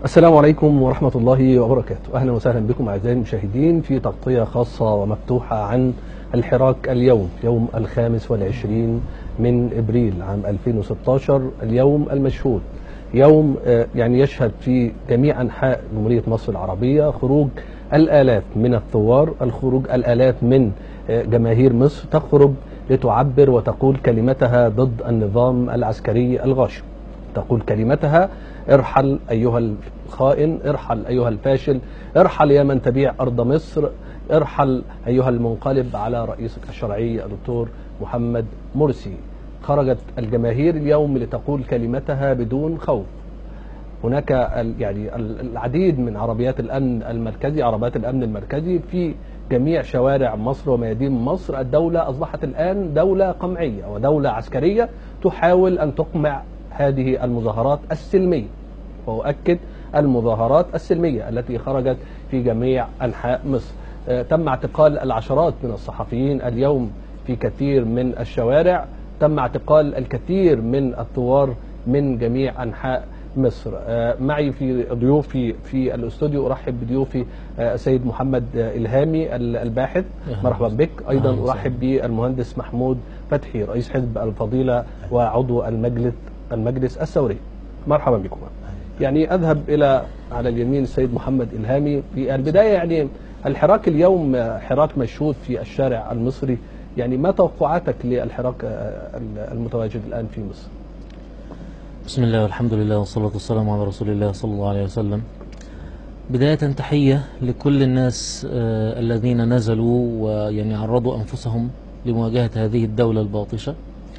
السلام عليكم ورحمة الله وبركاته أهلا وسهلا بكم أعزائي المشاهدين في تغطية خاصة ومفتوحة عن الحراك اليوم يوم الخامس والعشرين من إبريل عام 2016 اليوم المشهود يوم آه، يعني يشهد في جميع أنحاء جمهورية مصر العربية خروج الآلاف من الثوار الخروج الآلاف من آه، جماهير مصر تخرج لتعبر وتقول كلمتها ضد النظام العسكري الغاشم تقول كلمتها ارحل أيها الخائن ارحل أيها الفاشل ارحل يا من تبيع أرض مصر ارحل أيها المنقلب على رئيسك الشرعي الدكتور محمد مرسي خرجت الجماهير اليوم لتقول كلمتها بدون خوف هناك ال- يعني ال- العديد من عربيات الامن المركزي عربيات الامن المركزي في جميع شوارع مصر وميادين مصر الدولة أصبحت الآن دولة قمعية ودولة عسكرية تحاول أن تقمع هذه المظاهرات السلمية وأؤكد المظاهرات السلمية التي خرجت في جميع أنحاء مصر آه، تم اعتقال العشرات من الصحفيين اليوم في كثير من الشوارع تم اعتقال الكثير من الثوار من جميع أنحاء مصر آه، معي في ضيوفي في الاستوديو ارحب بضيوفي آه، السيد محمد آه، الهامي ال- الباحث أهلا مرحبا بك ايضا أهلا وسهلا. ارحب بالمهندس محمود فتحي رئيس حزب الفضيله وعضو المجلس المجلس الثوري مرحبا بكم يعني اذهب الى على اليمين السيد محمد الهامي في البدايه يعني الحراك اليوم آه، حراك مشهود في الشارع المصري يعني ما توقعاتك للحراك آه، المتواجد الان في مصر بسم الله والحمد لله والصلاة والسلام على رسول الله صلى الله عليه وسلم بداية تحية لكل الناس آه، الذين نزلوا ويعني عرضوا أنفسهم لمواجهة هذه الدولة الباطشة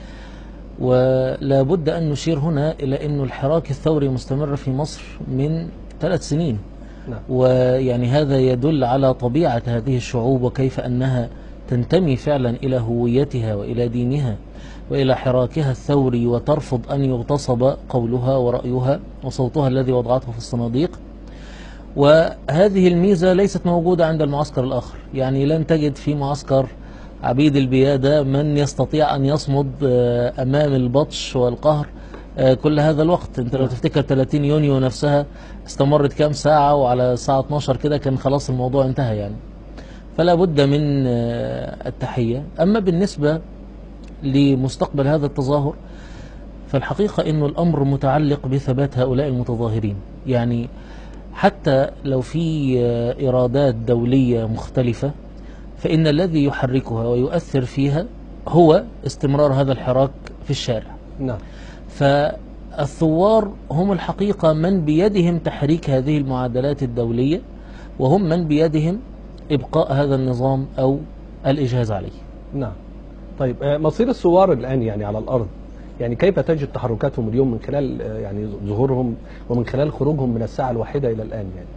ولا بد أن نشير هنا إلى أن الحراك الثوري مستمر في مصر من ثلاث سنين نعم ويعني هذا يدل على طبيعة هذه الشعوب وكيف أنها تنتمي فعلا إلى هويتها وإلى دينها وإلى حراكها الثوري وترفض أن يغتصب قولها ورأيها وصوتها الذي وضعته في الصناديق وهذه الميزة ليست موجودة عند المعسكر الآخر يعني لن تجد في معسكر عبيد البيادة من يستطيع أن يصمد آه، أمام البطش والقهر آه، كل هذا الوقت انت لو تفتكر 30 يونيو نفسها استمرت كام ساعة وعلى الساعة 12 كده كان خلاص الموضوع انتهى يعني فلا بد من آه، التحية أما بالنسبة لمستقبل هذا التظاهر فالحقيقة أنه الأمر متعلق بثبات هؤلاء المتظاهرين يعني حتى لو في آه، إرادات دولية مختلفة فإن الذي يحركها ويؤثر فيها هو استمرار هذا الحراك في الشارع نعم فالثوار هم الحقيقة من بيدهم تحريك هذه المعادلات الدولية وهم من بيدهم إبقاء هذا النظام أو الإجهاز عليه نعم طيب آه، مصير الثوار الآن يعني على الأرض يعني كيف تجد تحركاتهم اليوم من خلال آه، يعني ظهورهم ومن خلال خروجهم من الساعة الواحدة إلى الآن يعني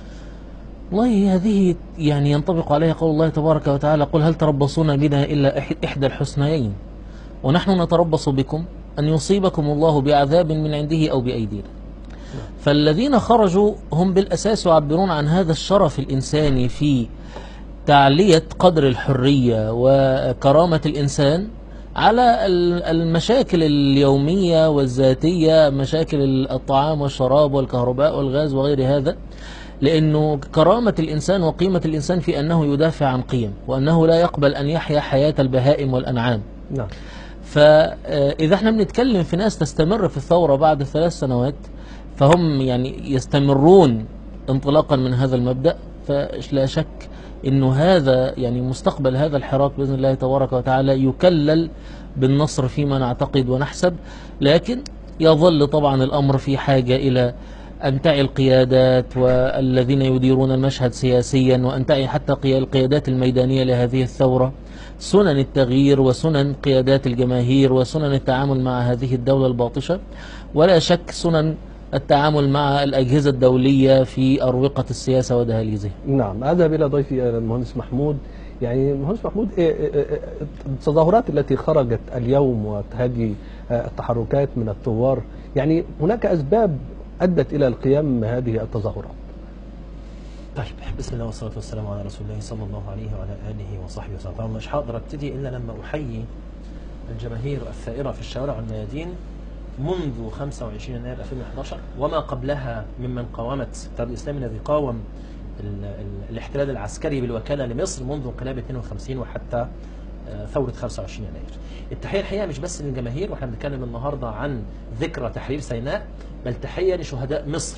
والله هذه يعني ينطبق عليها قول الله تبارك وتعالى قل هل تربصون بنا إلا إح- إحدى الحسنيين ونحن نتربص بكم أن يصيبكم الله بعذاب من عنده أو بأيدينا فالذين خرجوا هم بالأساس يعبرون عن هذا الشرف الإنساني في تعلية قدر الحرية وكرامة الإنسان على ال- المشاكل اليومية والذاتية مشاكل الطعام والشراب والكهرباء والغاز وغير هذا لأنه كرامة الإنسان وقيمة الإنسان في أنه يدافع عن قيم وأنه لا يقبل أن يحيا حياة البهائم والأنعام نعم فإذا احنا بنتكلم في ناس تستمر في الثورة بعد ثلاث سنوات فهم يعني يستمرون انطلاقا من هذا المبدأ فلا شك انه هذا يعني مستقبل هذا الحراك باذن الله تبارك وتعالى يكلل بالنصر فيما نعتقد ونحسب لكن يظل طبعا الامر في حاجه الى ان تعي القيادات والذين يديرون المشهد سياسيا وان تعي حتى قيا- القيادات الميدانيه لهذه الثوره سنن التغيير وسنن قيادات الجماهير وسنن التعامل مع هذه الدوله الباطشه ولا شك سنن التعامل مع الاجهزه الدوليه في اروقه السياسه ودهاليزها نعم أذهب إلى ضيفي آه، المهندس محمود يعني المهندس محمود إيه- إيه- إيه- التظاهرات التي خرجت اليوم وهذه آه، التحركات من الثوار يعني هناك أسباب أدت إلى القيام هذه التظاهرات طيب بسم الله والصلاة والسلام على رسول الله صلى الله عليه وعلى آله وصحبه وسلم طبعا مش هقدر ابتدي إلا لما أحيي الجماهير الثائرة في الشوارع والميادين منذ 25 يناير 2011 وما قبلها ممن قاومت التيار الاسلامي الذي قاوم ال- ال- الاحتلال العسكري بالوكاله لمصر منذ انقلاب 52 وحتى آه، ثوره 25 يناير. التحيه الحقيقه مش بس للجماهير واحنا بنتكلم النهارده عن ذكرى تحرير سيناء بل تحيه لشهداء مصر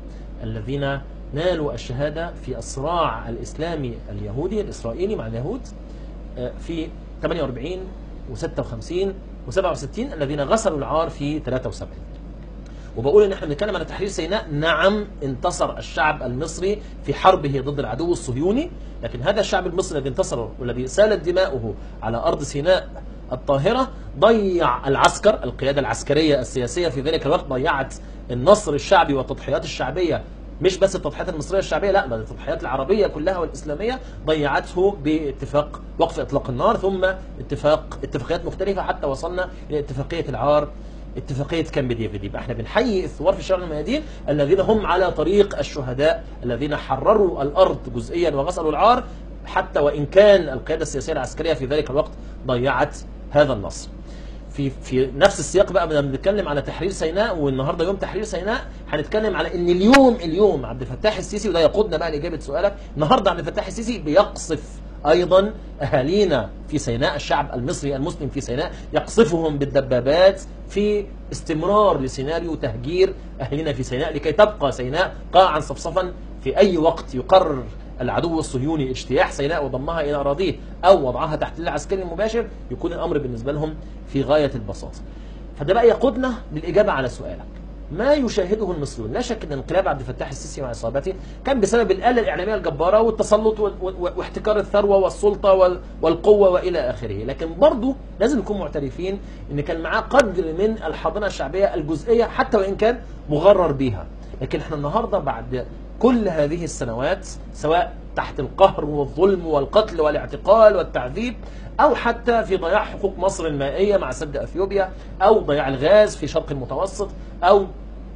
الذين نالوا الشهاده في الصراع الاسلامي اليهودي الاسرائيلي مع اليهود آه، في 48 و56 و67 الذين غسلوا العار في 73 وبقول ان احنا بنتكلم على تحرير سيناء نعم انتصر الشعب المصري في حربه ضد العدو الصهيوني لكن هذا الشعب المصري الذي انتصر والذي سالت دماؤه على ارض سيناء الطاهره ضيع العسكر القياده العسكريه السياسيه في ذلك الوقت ضيعت النصر الشعبي والتضحيات الشعبيه مش بس التضحيات المصريه الشعبيه لا بل التضحيات العربيه كلها والاسلاميه ضيعته باتفاق وقف اطلاق النار ثم اتفاق اتفاقيات مختلفه حتى وصلنا الى اتفاقيه العار اتفاقيه كامب ديفيد يبقى احنا بنحيي الثوار في شرق الميادين الذين هم على طريق الشهداء الذين حرروا الارض جزئيا وغسلوا العار حتى وان كان القياده السياسيه العسكريه في ذلك الوقت ضيعت هذا النصر. في في نفس السياق بقى بدنا بنتكلم على تحرير سيناء والنهارده يوم تحرير سيناء هنتكلم على ان اليوم اليوم عبد الفتاح السيسي وده يقودنا بقى لاجابه سؤالك النهارده عبد الفتاح السيسي بيقصف ايضا اهالينا في سيناء الشعب المصري المسلم في سيناء يقصفهم بالدبابات في استمرار لسيناريو تهجير اهلنا في سيناء لكي تبقى سيناء قاعا صفصفا في اي وقت يقرر العدو الصهيوني اجتياح سيناء وضمها الى اراضيه او وضعها تحت العسكري المباشر يكون الامر بالنسبه لهم في غايه البساطه. فده بقى يقودنا للاجابه على سؤالك. ما يشاهده المصريون لا شك ان انقلاب عبد الفتاح السيسي وعصابته كان بسبب الاله الاعلاميه الجباره والتسلط وال- وال- واحتكار الثروه والسلطه وال- والقوه والى اخره لكن برضه لازم نكون معترفين ان كان معاه قدر من الحاضنه الشعبيه الجزئيه حتى وان كان مغرر بيها لكن احنا النهارده بعد كل هذه السنوات سواء تحت القهر والظلم والقتل والاعتقال والتعذيب او حتى في ضياع حقوق مصر المائيه مع سد اثيوبيا او ضياع الغاز في شرق المتوسط او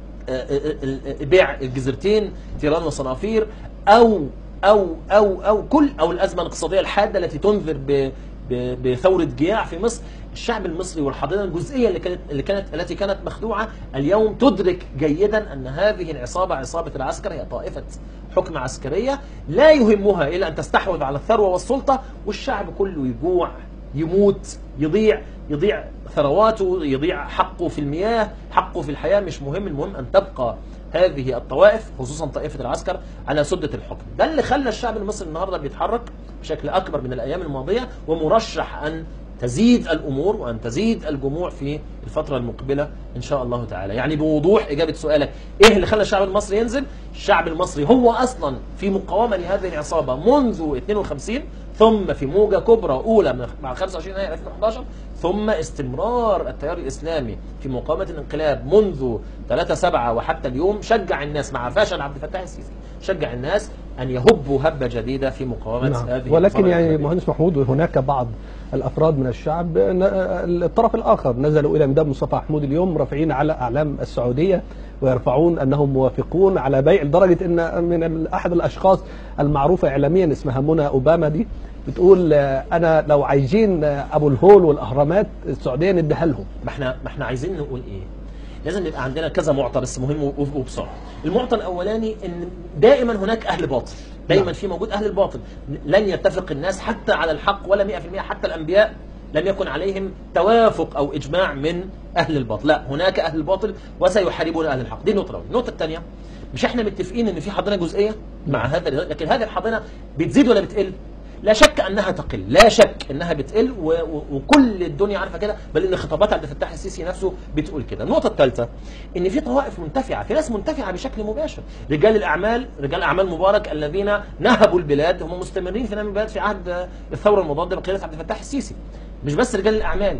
بيع الجزيرتين تيران وصنافير او او او او كل او الازمه الاقتصاديه الحاده التي تنذر ب ب- بثوره جياع في مصر الشعب المصري والحاضنه الجزئيه اللي كانت اللي كانت التي كانت مخدوعه اليوم تدرك جيدا ان هذه العصابه عصابه العسكر هي طائفه حكم عسكريه لا يهمها الا ان تستحوذ على الثروه والسلطه والشعب كله يجوع يموت يضيع يضيع ثرواته يضيع حقه في المياه حقه في الحياة مش مهم المهم أن تبقى هذه الطوائف خصوصا طائفة العسكر على سدة الحكم ده اللي خلى الشعب المصري النهاردة بيتحرك بشكل أكبر من الأيام الماضية ومرشح أن تزيد الأمور وأن تزيد الجموع في الفترة المقبلة إن شاء الله تعالى يعني بوضوح إجابة سؤالك إيه اللي خلى الشعب المصري ينزل الشعب المصري هو أصلا في مقاومة لهذه العصابة منذ 52 ثم في موجة كبرى أولى من- مع 25 يناير 2011 ثم استمرار التيار الإسلامي في مقاومة الانقلاب منذ 3 7 وحتى اليوم شجع الناس مع فشل عبد الفتاح السيسي شجع الناس أن يهبوا هبة جديدة في مقاومة نعم. هذه ولكن الثورة يعني الإسلامية. مهندس محمود هناك بعض الافراد من الشعب ن- الطرف الاخر نزلوا الى ميدان مصطفى محمود اليوم رافعين على اعلام السعوديه ويرفعون انهم موافقون على بيع لدرجه ان من ال- احد الاشخاص المعروفه اعلاميا اسمها منى اوباما دي بتقول آه، انا لو عايزين آه، ابو الهول والاهرامات السعوديه نديها لهم ما احنا ما احنا عايزين نقول ايه؟ لازم يبقى عندنا كذا معطى بس مهم و- وبسرعه. المعطى الاولاني ان دائما هناك اهل باطل، دايما نعم. في موجود اهل الباطل، لن يتفق الناس حتى على الحق ولا 100% حتى الانبياء لم يكن عليهم توافق او اجماع من اهل الباطل، لا هناك اهل الباطل وسيحاربون اهل الحق، دي النقطه الاولى، النقطه الثانيه مش احنا متفقين ان في حاضنه جزئيه مع هذا لكن هذه الحاضنه بتزيد ولا بتقل؟ لا شك انها تقل لا شك انها بتقل و... و... وكل الدنيا عارفه كده بل ان خطابات عبد الفتاح السيسي نفسه بتقول كده النقطه الثالثه ان في طوائف منتفعه في ناس منتفعه بشكل مباشر رجال الاعمال رجال اعمال مبارك الذين نهبوا البلاد هم مستمرين في نهب البلاد في عهد الثوره المضاده بقياده عبد الفتاح السيسي مش بس رجال الاعمال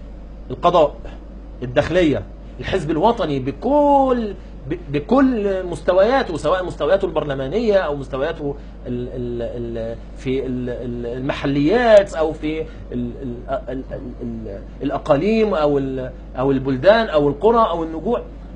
القضاء الداخليه الحزب الوطني بكل ب- بكل مستوياته سواء مستوياته البرلمانيه او مستوياته ال ال ال في ال ال المحليات او في ال ال ال ال ال الاقاليم او ال او البلدان او القرى او النجوع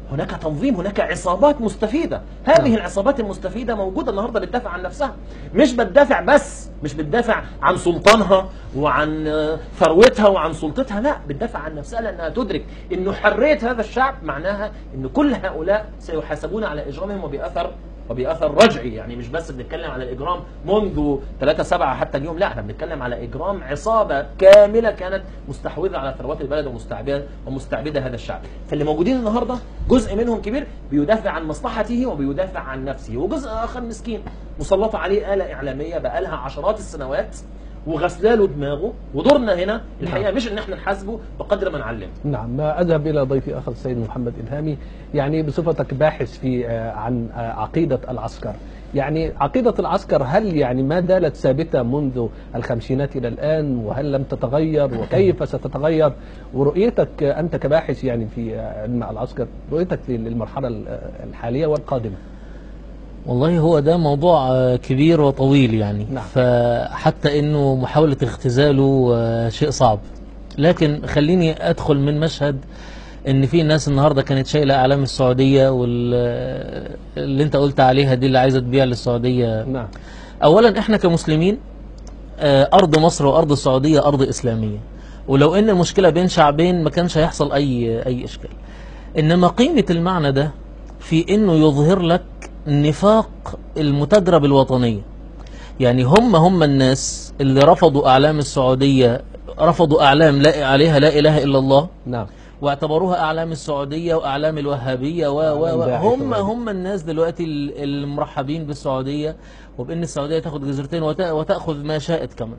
هناك تنظيم هناك عصابات مستفيدة هذه نعم. العصابات المستفيدة موجودة النهاردة بتدافع عن نفسها مش بتدافع بس مش بتدافع عن سلطانها وعن آه، ثروتها وعن سلطتها لا بتدافع عن نفسها لأنها تدرك أن حرية هذا الشعب معناها أن كل هؤلاء سيحاسبون على إجرامهم وبأثر وبأثر رجعي يعني مش بس بنتكلم على الإجرام منذ 3 7 حتى اليوم لا احنا بنتكلم على إجرام عصابة كاملة كانت مستحوذة على ثروات البلد ومستعبدة ومستعبدة هذا الشعب فاللي موجودين النهاردة جزء منهم كبير بيدافع عن مصلحته وبيدافع عن نفسه وجزء آخر مسكين مسلطة عليه آلة إعلامية بقالها عشرات السنوات وغسلاله دماغه ودورنا هنا الحقيقة مش ان احنا نحاسبه بقدر ما نعلمه نعم أذهب إلى ضيفي آخر السيد محمد إلهامي يعني بصفتك باحث في آه، عن آه، عقيدة العسكر يعني عقيدة العسكر هل يعني ما زالت ثابتة منذ الخمسينات إلى الآن وهل لم تتغير وكيف ستتغير ورؤيتك آه، أنت كباحث يعني في آه، علم العسكر رؤيتك للمرحلة ال- آه، الحالية والقادمة والله هو ده موضوع آه، كبير وطويل يعني نعم. فحتى انه محاولة اختزاله آه، شيء صعب لكن خليني ادخل من مشهد ان في ناس النهارده كانت شايله اعلام السعوديه واللي انت قلت عليها دي اللي عايزه تبيع للسعوديه نعم اولا احنا كمسلمين آه، ارض مصر وارض السعوديه ارض اسلاميه ولو ان المشكله بين شعبين ما كانش هيحصل اي اي اشكال انما قيمه المعنى ده في انه يظهر لك نفاق المتاجره بالوطنيه يعني هم هم الناس اللي رفضوا اعلام السعوديه رفضوا اعلام لا عليها لا اله الا الله نعم واعتبروها اعلام السعوديه واعلام الوهابيه و و أعلام و داعش هم وغيره. هم الناس دلوقتي ال- المرحبين بالسعوديه وبان السعوديه تاخد جزيرتين وت- وتاخذ ما شاءت كمان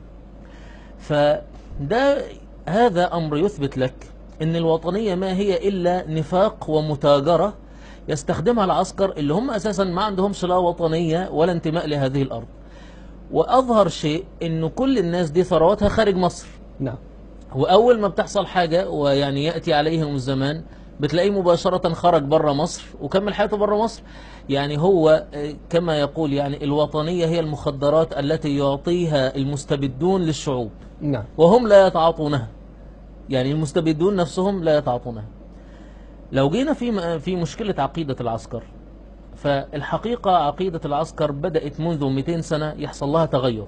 فده هذا امر يثبت لك ان الوطنيه ما هي الا نفاق ومتاجره يستخدمها العسكر اللي هم اساسا ما عندهمش لا وطنيه ولا انتماء لهذه الارض واظهر شيء انه كل الناس دي ثرواتها خارج مصر نعم واول ما بتحصل حاجه ويعني ياتي عليهم الزمان بتلاقيه مباشره خرج بره مصر وكمل حياته بره مصر يعني هو آه، كما يقول يعني الوطنيه هي المخدرات التي يعطيها المستبدون للشعوب نعم وهم لا يتعاطونها يعني المستبدون نفسهم لا يتعاطونها لو جينا في في مشكله عقيده العسكر فالحقيقه عقيده العسكر بدات منذ 200 سنه يحصل لها تغير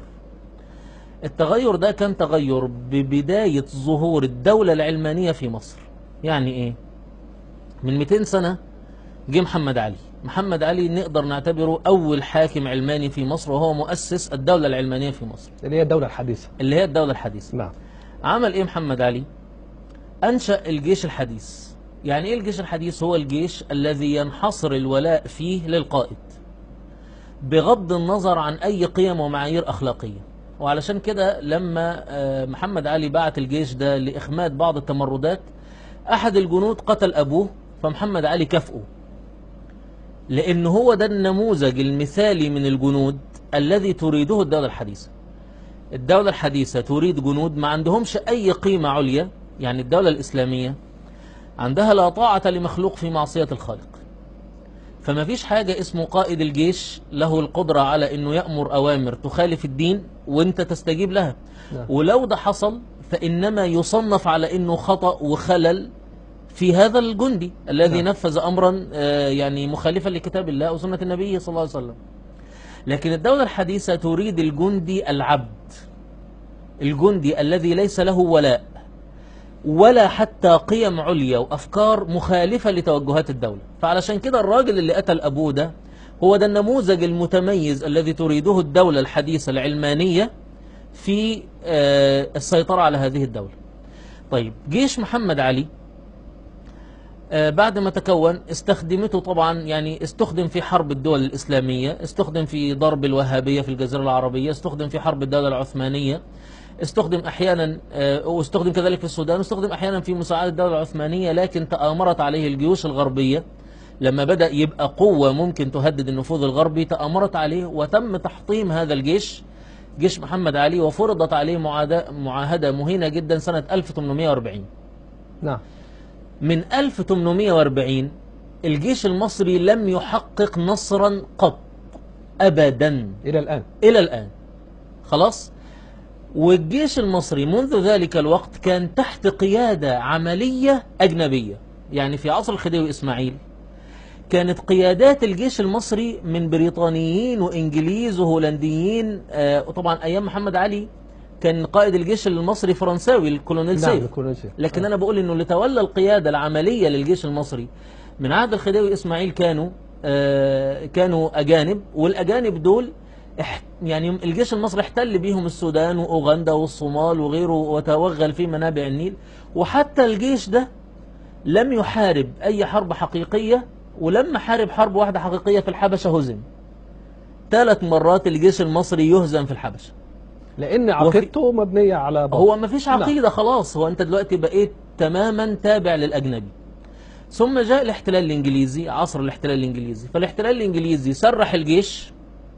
التغير ده كان تغير ببدايه ظهور الدوله العلمانيه في مصر يعني ايه من 200 سنه جه محمد علي محمد علي نقدر نعتبره اول حاكم علماني في مصر وهو مؤسس الدوله العلمانيه في مصر اللي هي الدولة الحديثة اللي هي الدوله الحديثه نعم عمل ايه محمد علي انشا الجيش الحديث يعني ايه الجيش الحديث هو الجيش الذي ينحصر الولاء فيه للقائد بغض النظر عن اي قيم ومعايير اخلاقيه وعلشان كده لما آه، محمد علي بعت الجيش ده لاخماد بعض التمردات احد الجنود قتل ابوه فمحمد علي كافئه لان هو ده النموذج المثالي من الجنود الذي تريده الدوله الحديثه الدولة الحديثة تريد جنود ما عندهمش أي قيمة عليا يعني الدولة الإسلامية عندها لا طاعة لمخلوق في معصية الخالق فما فيش حاجة اسمه قائد الجيش له القدرة على أنه يأمر أوامر تخالف الدين وأنت تستجيب لها نعم. ولو ده حصل فإنما يصنف على أنه خطأ وخلل في هذا الجندي الذي نعم. نفذ أمرا آه، يعني مخالفا لكتاب الله وسنة النبي صلى الله عليه وسلم لكن الدولة الحديثة تريد الجندي العبد الجندي الذي ليس له ولاء ولا حتى قيم عليا وأفكار مخالفة لتوجهات الدولة فعلشان كده الراجل اللي قتل أبوه ده هو ده النموذج المتميز الذي تريده الدولة الحديثة العلمانية في آه، السيطرة على هذه الدولة طيب جيش محمد علي آه، بعد ما تكون استخدمته طبعا يعني استخدم في حرب الدول الإسلامية استخدم في ضرب الوهابية في الجزيرة العربية استخدم في حرب الدولة العثمانية استخدم أحيانا آه، واستخدم كذلك في السودان واستخدم أحيانا في مساعدة الدولة العثمانية لكن تآمرت عليه الجيوش الغربية لما بدأ يبقى قوة ممكن تهدد النفوذ الغربي تآمرت عليه وتم تحطيم هذا الجيش جيش محمد علي وفرضت عليه معادة- معاهدة مهينة جدا سنة 1840 نعم من 1840 الجيش المصري لم يحقق نصرا قط ابدا إلى الآن الى الان خلاص والجيش المصري منذ ذلك الوقت كان تحت قيادة عملية أجنبية يعني في عصر الخديوي إسماعيل كانت قيادات الجيش المصري من بريطانيين وانجليز وهولنديين آه، وطبعا ايام محمد علي كان قائد الجيش المصري فرنساوي الكولونيل نعم سيف الكولونيل سيف. لكن انا بقول انه اللي تولى القياده العمليه للجيش المصري من عهد الخديوي اسماعيل كانوا آه، كانوا اجانب والاجانب دول اح- يعني الجيش المصري احتل بيهم السودان واوغندا والصومال وغيره وتوغل في منابع النيل وحتى الجيش ده لم يحارب اي حرب حقيقيه ولما حارب حرب واحده حقيقيه في الحبشه هزم ثلاث مرات الجيش المصري يهزم في الحبشه لان عقيدته مبنيه على باطل. هو ما فيش نعم. عقيدة خلاص هو انت دلوقتي بقيت تماما تابع للأجنبي ثم جاء الاحتلال الإنجليزي عصر الاحتلال الإنجليزي فالاحتلال الإنجليزي سرح الجيش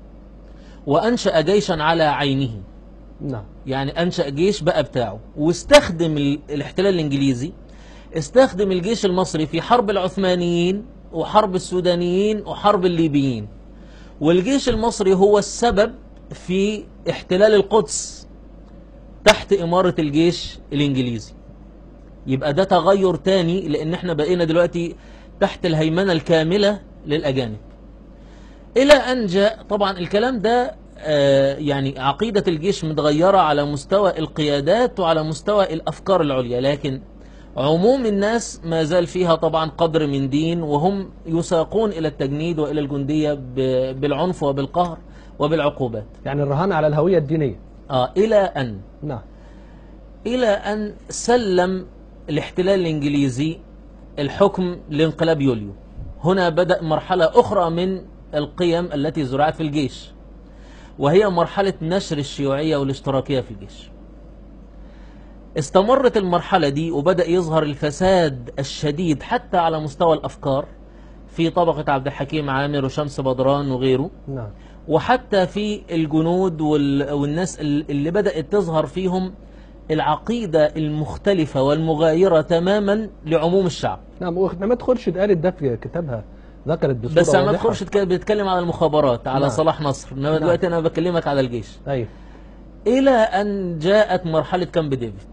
وأنشأ جيشا على عينه نعم يعني أنشأ جيش بقى بتاعه واستخدم ال- الاحتلال الإنجليزي استخدم الجيش المصري في حرب العثمانيين وحرب السودانيين وحرب الليبيين والجيش المصري هو السبب في احتلال القدس تحت إمارة الجيش الإنجليزي يبقى ده تغير تاني لأن احنا بقينا دلوقتي تحت الهيمنة الكاملة للأجانب إلى أن جاء طبعا الكلام ده آه، يعني عقيدة الجيش متغيرة على مستوى القيادات وعلى مستوى الأفكار العليا لكن عموم الناس ما زال فيها طبعا قدر من دين وهم يساقون إلى التجنيد وإلى الجندية ب- بالعنف وبالقهر وبالعقوبات يعني الرهان على الهويه الدينيه آه إلى أن نعم إلى أن سلم الاحتلال الإنجليزي الحكم لانقلاب يوليو هنا بدأ مرحلة أخرى من القيم التي زرعت في الجيش وهي مرحلة نشر الشيوعية والاشتراكية في الجيش استمرت المرحلة دي وبدأ يظهر الفساد الشديد حتى على مستوى الأفكار في طبقة عبد الحكيم عامر وشمس بدران وغيره نعم وحتى في الجنود وال- والناس ال- اللي بدأت تظهر فيهم العقيدة المختلفة والمغايرة تماما لعموم الشعب نعم وعماد خورشيد قالت ده في كتابها ذكرت بصوره بس عماد واضحة. خورشيد كان بيتكلم على المخابرات على نعم. صلاح نصر انما نعم. دلوقتي انا بكلمك على الجيش ايوه الى ان جاءت مرحلة كامب ديفيد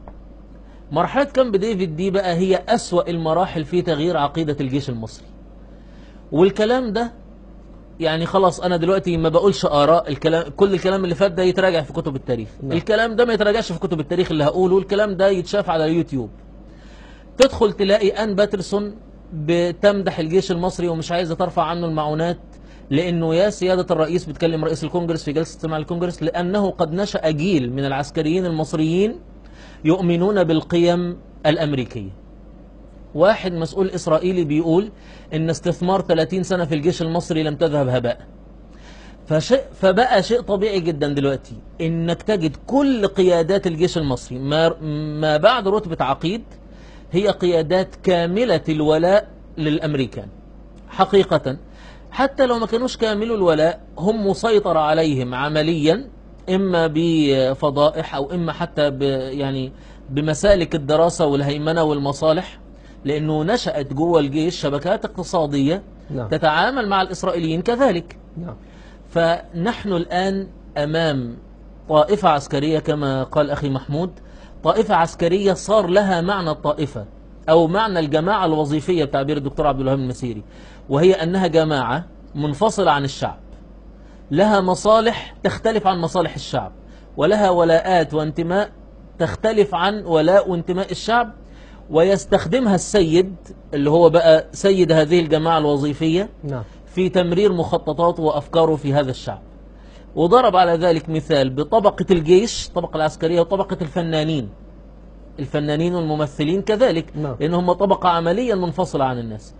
مرحلة كامب ديفيد دي بقى هي اسوأ المراحل في تغيير عقيدة الجيش المصري والكلام ده يعني خلاص انا دلوقتي ما بقولش اراء الكلام كل الكلام اللي فات ده يتراجع في كتب التاريخ نعم. الكلام ده ما يتراجعش في كتب التاريخ اللي هقوله الكلام ده يتشاف على اليوتيوب تدخل تلاقي ان باترسون بتمدح الجيش المصري ومش عايزه ترفع عنه المعونات لانه يا سياده الرئيس بتكلم رئيس الكونجرس في جلسه استماع الكونجرس لانه قد نشا جيل من العسكريين المصريين يؤمنون بالقيم الامريكيه واحد مسؤول إسرائيلي بيقول إن استثمار 30 سنة في الجيش المصري لم تذهب هباء فشيء فبقى شيء طبيعي جدا دلوقتي إنك تجد كل قيادات الجيش المصري ما, ما بعد رتبة عقيد هي قيادات كاملة الولاء للأمريكان حقيقة حتى لو ما كانوش كاملوا الولاء هم مسيطر عليهم عمليا إما بفضائح أو إما حتى ب يعني بمسالك الدراسة والهيمنة والمصالح لأنه نشأت جوه الجيش شبكات اقتصادية نعم تتعامل مع الإسرائيليين كذلك نعم فنحن الآن أمام طائفة عسكرية كما قال أخي محمود طائفة عسكرية صار لها معنى الطائفة أو معنى الجماعة الوظيفية بتعبير الدكتور عبد الوهاب المسيري وهي أنها جماعة منفصلة عن الشعب لها مصالح تختلف عن مصالح الشعب ولها ولاءات وانتماء تختلف عن ولاء وانتماء الشعب ويستخدمها السيد اللي هو بقى سيد هذه الجماعة الوظيفية نعم في تمرير مخططاته وأفكاره في هذا الشعب وضرب على ذلك مثال بطبقة الجيش الطبقة العسكرية وطبقة الفنانين الفنانين والممثلين كذلك نعم. لأن هم طبقة عمليا منفصلة عن الناس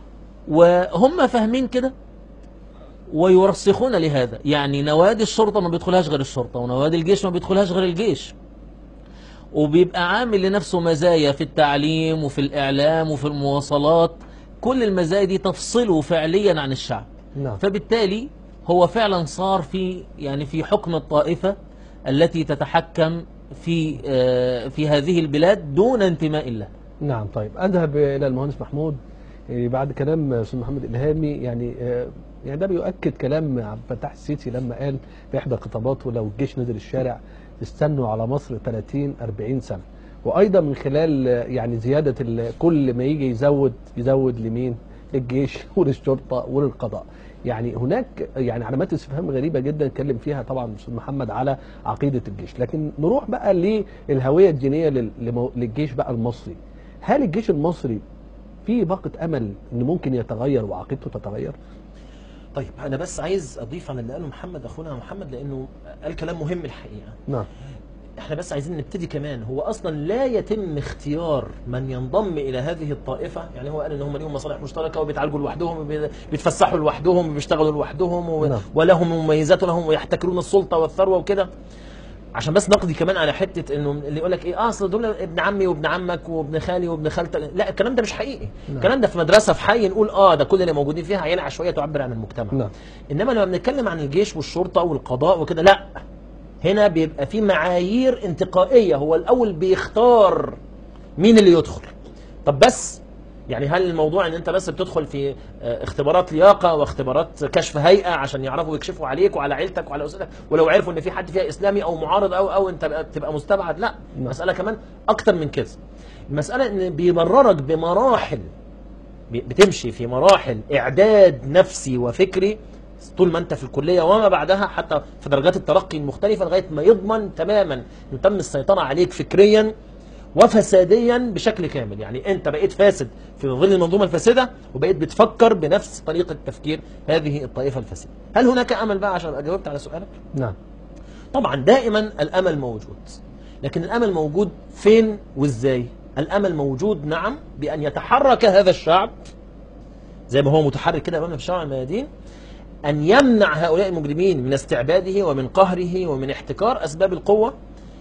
وهم فاهمين كده ويرسخون لهذا يعني نوادي الشرطة ما بيدخلهاش غير الشرطة ونوادي الجيش ما بيدخلهاش غير الجيش وبيبقى عامل لنفسه مزايا في التعليم وفي الإعلام وفي المواصلات كل المزايا دي تفصله فعليا عن الشعب نعم فبالتالي هو فعلا صار في يعني في حكم الطائفة التي تتحكم في آه، في هذه البلاد دون انتماء لها نعم طيب اذهب الى المهندس محمود إيه، بعد كلام استاذ محمد الهامي يعني آه، يعني ده بيؤكد كلام عبد الفتاح السيسي لما قال في احدى خطاباته لو الجيش نزل الشارع استنوا على مصر 30 40 سنه وايضا من خلال آه، يعني زياده ال- كل ما يجي يزود يزود لمين الجيش وللشرطه وللقضاء يعني هناك يعني علامات استفهام غريبه جدا اتكلم فيها طبعا استاذ محمد على عقيده الجيش لكن نروح بقى للهويه الدينيه لل- لمو- للجيش بقى المصري هل الجيش المصري في باقه امل انه ممكن يتغير وعقيدته تتغير طيب انا بس عايز اضيف على اللي قاله محمد اخونا محمد لانه قال كلام مهم الحقيقه نعم احنا بس عايزين نبتدي كمان هو اصلا لا يتم اختيار من ينضم الى هذه الطائفه يعني هو قال ان هم ليهم مصالح مشتركه وبيتعالجوا لوحدهم وبيتفسحوا لوحدهم وبيشتغلوا لوحدهم و... نعم. ولهم مميزات ولهم ويحتكرون السلطه والثروه وكده عشان بس نقضي كمان على حته انه اللي يقول لك ايه آه اصل دول ابن عمي وابن عمك وابن خالي وابن خالتك لا الكلام ده مش حقيقي نعم. الكلام ده في مدرسه في حي نقول اه ده كل اللي موجودين فيها عينه عشوائيه تعبر عن المجتمع نعم. انما لما بنتكلم عن الجيش والشرطه والقضاء وكده لا هنا بيبقى في معايير انتقائيه هو الاول بيختار مين اللي يدخل طب بس يعني هل الموضوع ان انت بس بتدخل في آه، اختبارات لياقه واختبارات كشف هيئه عشان يعرفوا يكشفوا عليك وعلى عيلتك وعلى اسرتك ولو عرفوا ان في حد فيها اسلامي او معارض او او انت بقى- تبقى مستبعد لا نعم. المساله كمان اكتر من كده المساله ان بيمررك بمراحل بي- بتمشي في مراحل اعداد نفسي وفكري طول ما انت في الكليه وما بعدها حتى في درجات الترقي المختلفه لغايه ما يضمن تماما انه تم السيطره عليك فكريا وفساديا بشكل كامل يعني انت بقيت فاسد في ظل المنظومه الفاسده وبقيت بتفكر بنفس طريقه تفكير هذه الطائفه الفاسده هل هناك امل بقى عشان ابقى جاوبت على سؤالك نعم طبعا دائما الامل موجود لكن الامل موجود فين وازاي الامل موجود نعم بان يتحرك هذا الشعب زي ما هو متحرك كده امامنا في شارع الميادين ان يمنع هؤلاء المجرمين من استعباده ومن قهره ومن احتكار اسباب القوه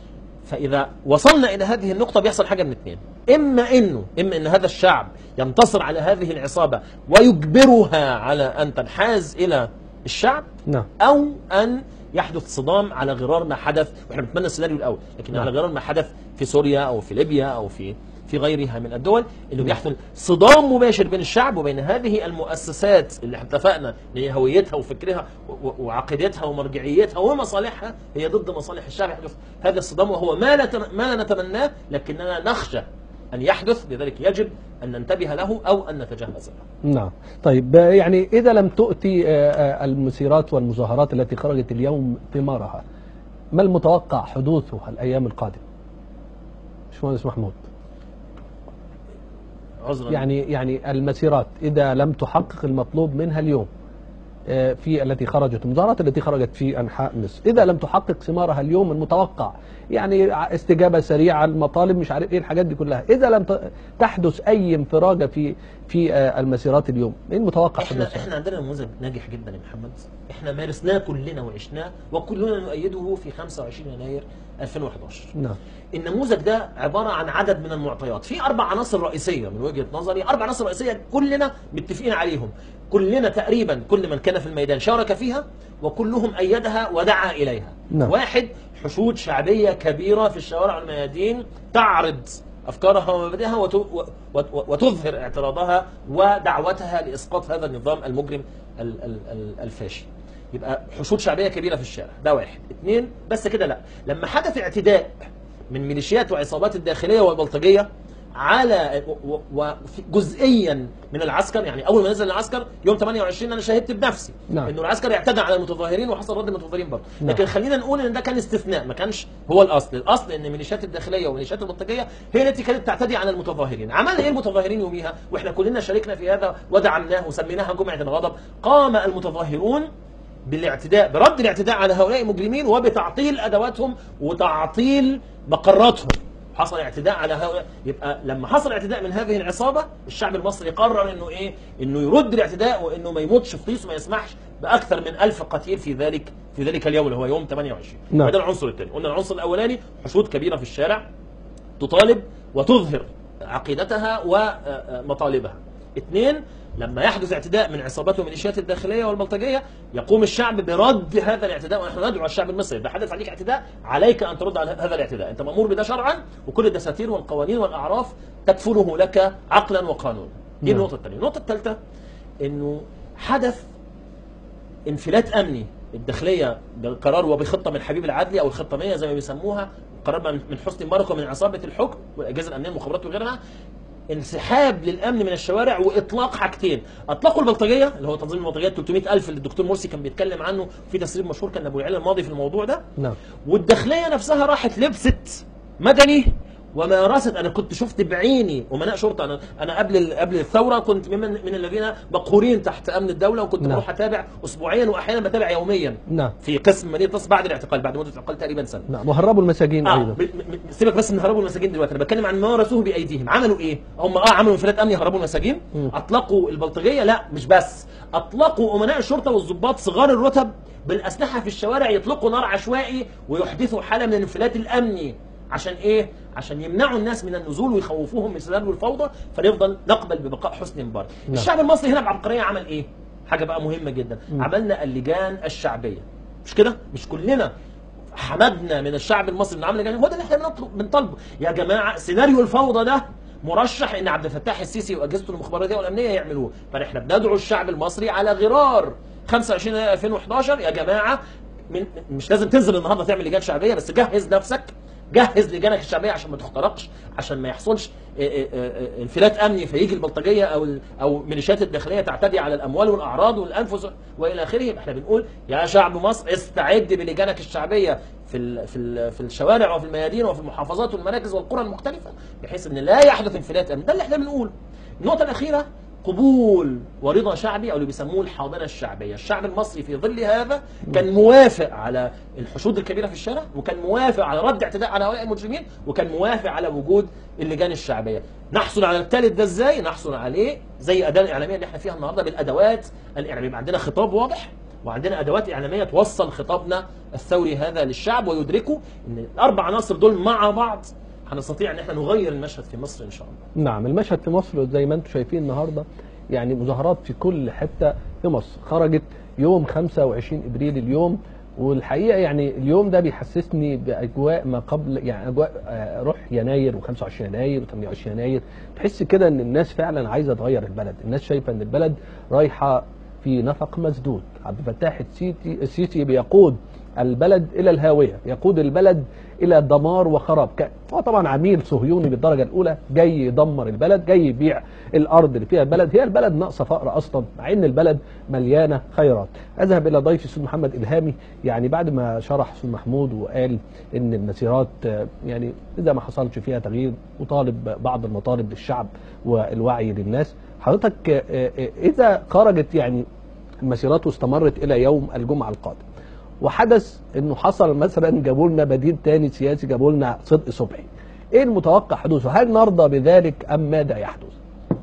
فاذا وصلنا الى هذه النقطه بيحصل حاجه من اثنين اما انه اما ان هذا الشعب ينتصر على هذه العصابه ويجبرها على ان تنحاز الى الشعب نعم او ان يحدث صدام على غرار ما حدث واحنا بنتمنى السيناريو الاول لكن نعم. على غرار ما حدث في سوريا او في ليبيا او في في غيرها من الدول انه بيحصل صدام مباشر بين الشعب وبين هذه المؤسسات اللي احنا اتفقنا ان هي هويتها وفكرها و- و- وعقيدتها ومرجعيتها ومصالحها هي ضد مصالح الشعب يحدث هذا الصدام وهو ما لا تم- ما لا نتمناه لكننا نخشى ان يحدث لذلك يجب ان ننتبه له او ان نتجهز له نعم طيب آه، يعني إذا لم تؤتي آه، آه، المسيرات والمظاهرات التي خرجت اليوم ثمارها ما المتوقع حدوثه الأيام القادمة باشمهندس محمود عذرا يعني يعني المسيرات إذا لم تحقق المطلوب منها اليوم آه، في التي خرجت المظاهرات التي خرجت في أنحاء مصر إذا لم تحقق ثمارها اليوم المتوقع يعني ع- استجابة سريعة المطالب مش عارف إيه الحاجات دي كلها إذا لم ت- تحدث أي انفراجة في في آه، المسيرات اليوم إيه المتوقع احنا حدوثها؟ احنا عندنا نموذج ناجح جدا يا محمد احنا مارسناه كلنا وعشناه وكلنا نؤيده في 25 يناير 2011 نعم النموذج ده عباره عن عدد من المعطيات في اربع عناصر رئيسيه من وجهه نظري اربع عناصر رئيسيه كلنا متفقين عليهم كلنا تقريبا كل من كان في الميدان شارك فيها وكلهم ايدها ودعا اليها نعم. واحد حشود شعبيه كبيره في الشوارع والميادين تعرض افكارها ومبادئها وت- و- و- وتظهر اعتراضها ودعوتها لاسقاط هذا النظام المجرم ال- ال- ال- الفاشي يبقى حشود شعبيه كبيره في الشارع ده واحد اثنين بس كده لا لما حدث اعتداء من ميليشيات وعصابات الداخليه والبلطجيه على و- و- وفي- جزئيا من العسكر يعني اول ما نزل العسكر يوم 28 انا شاهدت بنفسي نعم. انه العسكر اعتدى على المتظاهرين وحصل رد المتظاهرين برضه نعم. لكن خلينا نقول ان ده كان استثناء ما كانش هو الاصل الاصل ان ميليشيات الداخليه وميليشيات البلطجيه هي التي كانت تعتدي على المتظاهرين عملنا ايه المتظاهرين يوميها واحنا كلنا شاركنا في هذا ودعمناه وسميناها جمعه الغضب قام المتظاهرون بالاعتداء برد الاعتداء على هؤلاء المجرمين وبتعطيل ادواتهم وتعطيل مقراتهم حصل اعتداء على هؤلاء يبقى لما حصل اعتداء من هذه العصابه الشعب المصري قرر انه ايه انه يرد الاعتداء وانه ما يموتش في طيس وما يسمحش باكثر من ألف قتيل في ذلك في ذلك اليوم اللي هو يوم 28 نعم. وده العنصر الثاني قلنا العنصر الاولاني حشود كبيره في الشارع تطالب وتظهر عقيدتها ومطالبها اثنين لما يحدث اعتداء من عصابات وميليشيات الداخليه والبلطجيه يقوم الشعب برد هذا الاعتداء ونحن ندعو الشعب المصري اذا حدث عليك اعتداء عليك ان ترد على هذا الاعتداء انت مامور بده شرعا وكل الدساتير والقوانين والاعراف تكفله لك عقلا وقانونا دي نعم. النقطه الثانيه النقطه الثالثه انه حدث انفلات امني الداخليه بقرار وبخطه من حبيب العدلي او الخطه 100 زي ما بيسموها قرار من من حسني مبارك ومن عصابه الحكم والاجهزه الامنيه المخابرات وغيرها انسحاب للامن من الشوارع واطلاق حاجتين اطلقوا البلطجيه اللي هو تنظيم البلطجيه 300000 اللي الدكتور مرسي كان بيتكلم عنه في تسريب مشهور كان ابو العلا الماضي في الموضوع ده نعم والداخليه نفسها راحت لبست مدني ومارست انا كنت شفت بعيني امناء شرطه انا انا قبل ال- قبل الثوره كنت ممن من الذين مقهورين تحت امن الدوله وكنت نعم. بروح اتابع اسبوعيا واحيانا بتابع يوميا نعم في قسم مدينه نصر بعد الاعتقال بعد مده الاعتقال تقريبا سنه نعم وهربوا المساجين اه ايضا ب- ب- سيبك بس من هربوا المساجين دلوقتي انا بتكلم عن ما مارسوه بايديهم عملوا ايه هم اه عملوا انفلات امني هربوا المساجين مم. اطلقوا البلطجيه لا مش بس اطلقوا امناء الشرطه والضباط صغار الرتب بالاسلحه في الشوارع يطلقوا نار عشوائي ويحدثوا حاله من الانفلات الامني عشان ايه عشان يمنعوا الناس من النزول ويخوفوهم من سلال والفوضى فنفضل نقبل ببقاء حسني مبارك نعم. الشعب المصري هنا بعبقريه عمل ايه حاجه بقى مهمه جدا مم. عملنا اللجان الشعبيه مش كده مش كلنا حمدنا من الشعب المصري من عمل لجان هو ده اللي احنا بنطلب بنطالبه يا جماعه سيناريو الفوضى ده مرشح ان عبد الفتاح السيسي واجهزته المخابراتيه والامنيه يعملوه فاحنا بندعو الشعب المصري على غرار 25 يناير 2011 يا جماعه من مش لازم تنزل النهارده تعمل لجان شعبيه بس جهز نفسك جهز لجانك الشعبيه عشان ما تخترقش عشان ما يحصلش اه، اه، اه، انفلات امني فيجي البلطجيه او ال- او ميليشيات الداخليه تعتدي على الاموال والاعراض والانفس والى اخره يبقى احنا بنقول يا شعب مصر استعد بلجانك الشعبيه في ال في ال في الشوارع وفي الميادين وفي المحافظات والمراكز والقرى المختلفه بحيث ان لا يحدث انفلات امني ده اللي احنا بنقوله النقطه الاخيره قبول ورضا شعبي او اللي بيسموه الحاضنه الشعبيه، الشعب المصري في ظل هذا كان موافق على الحشود الكبيره في الشارع وكان موافق على رد اعتداء على هؤلاء المجرمين وكان موافق على وجود اللجان الشعبيه. نحصل على الثالث ده ازاي؟ نحصل عليه زي اداه الاعلاميه اللي احنا فيها النهارده بالادوات الاعلاميه، يبقى عندنا خطاب واضح وعندنا ادوات اعلاميه توصل خطابنا الثوري هذا للشعب ويدركوا ان الاربع عناصر دول مع بعض هنستطيع ان احنا نغير المشهد في مصر ان شاء الله. نعم المشهد في مصر زي ما انتم شايفين النهارده يعني مظاهرات في كل حته في مصر خرجت يوم 25 ابريل اليوم والحقيقه يعني اليوم ده بيحسسني باجواء ما قبل يعني اجواء آه، روح يناير و25 يناير و28 يناير تحس كده ان الناس فعلا عايزه تغير البلد الناس شايفه ان البلد رايحه في نفق مسدود عبد الفتاح السيسي السيسي بيقود البلد الى الهاويه يقود البلد الى دمار وخراب ك- هو طبعا عميل صهيوني بالدرجه الاولى جاي يدمر البلد جاي يبيع الارض اللي فيها البلد هي البلد ناقصه فقر اصلا مع ان البلد مليانه خيرات اذهب الى ضيفي الاستاذ محمد الهامي يعني بعد ما شرح استاذ محمود وقال ان المسيرات آه، يعني اذا ما حصلش فيها تغيير وطالب بعض المطالب للشعب والوعي للناس حضرتك آه، آه، اذا خرجت يعني المسيرات واستمرت الى يوم الجمعه القادم وحدث انه حصل مثلا جابوا لنا بديل تاني سياسي جابوا لنا صدق صبحي ايه المتوقع حدوثه هل نرضى بذلك ام ماذا يحدث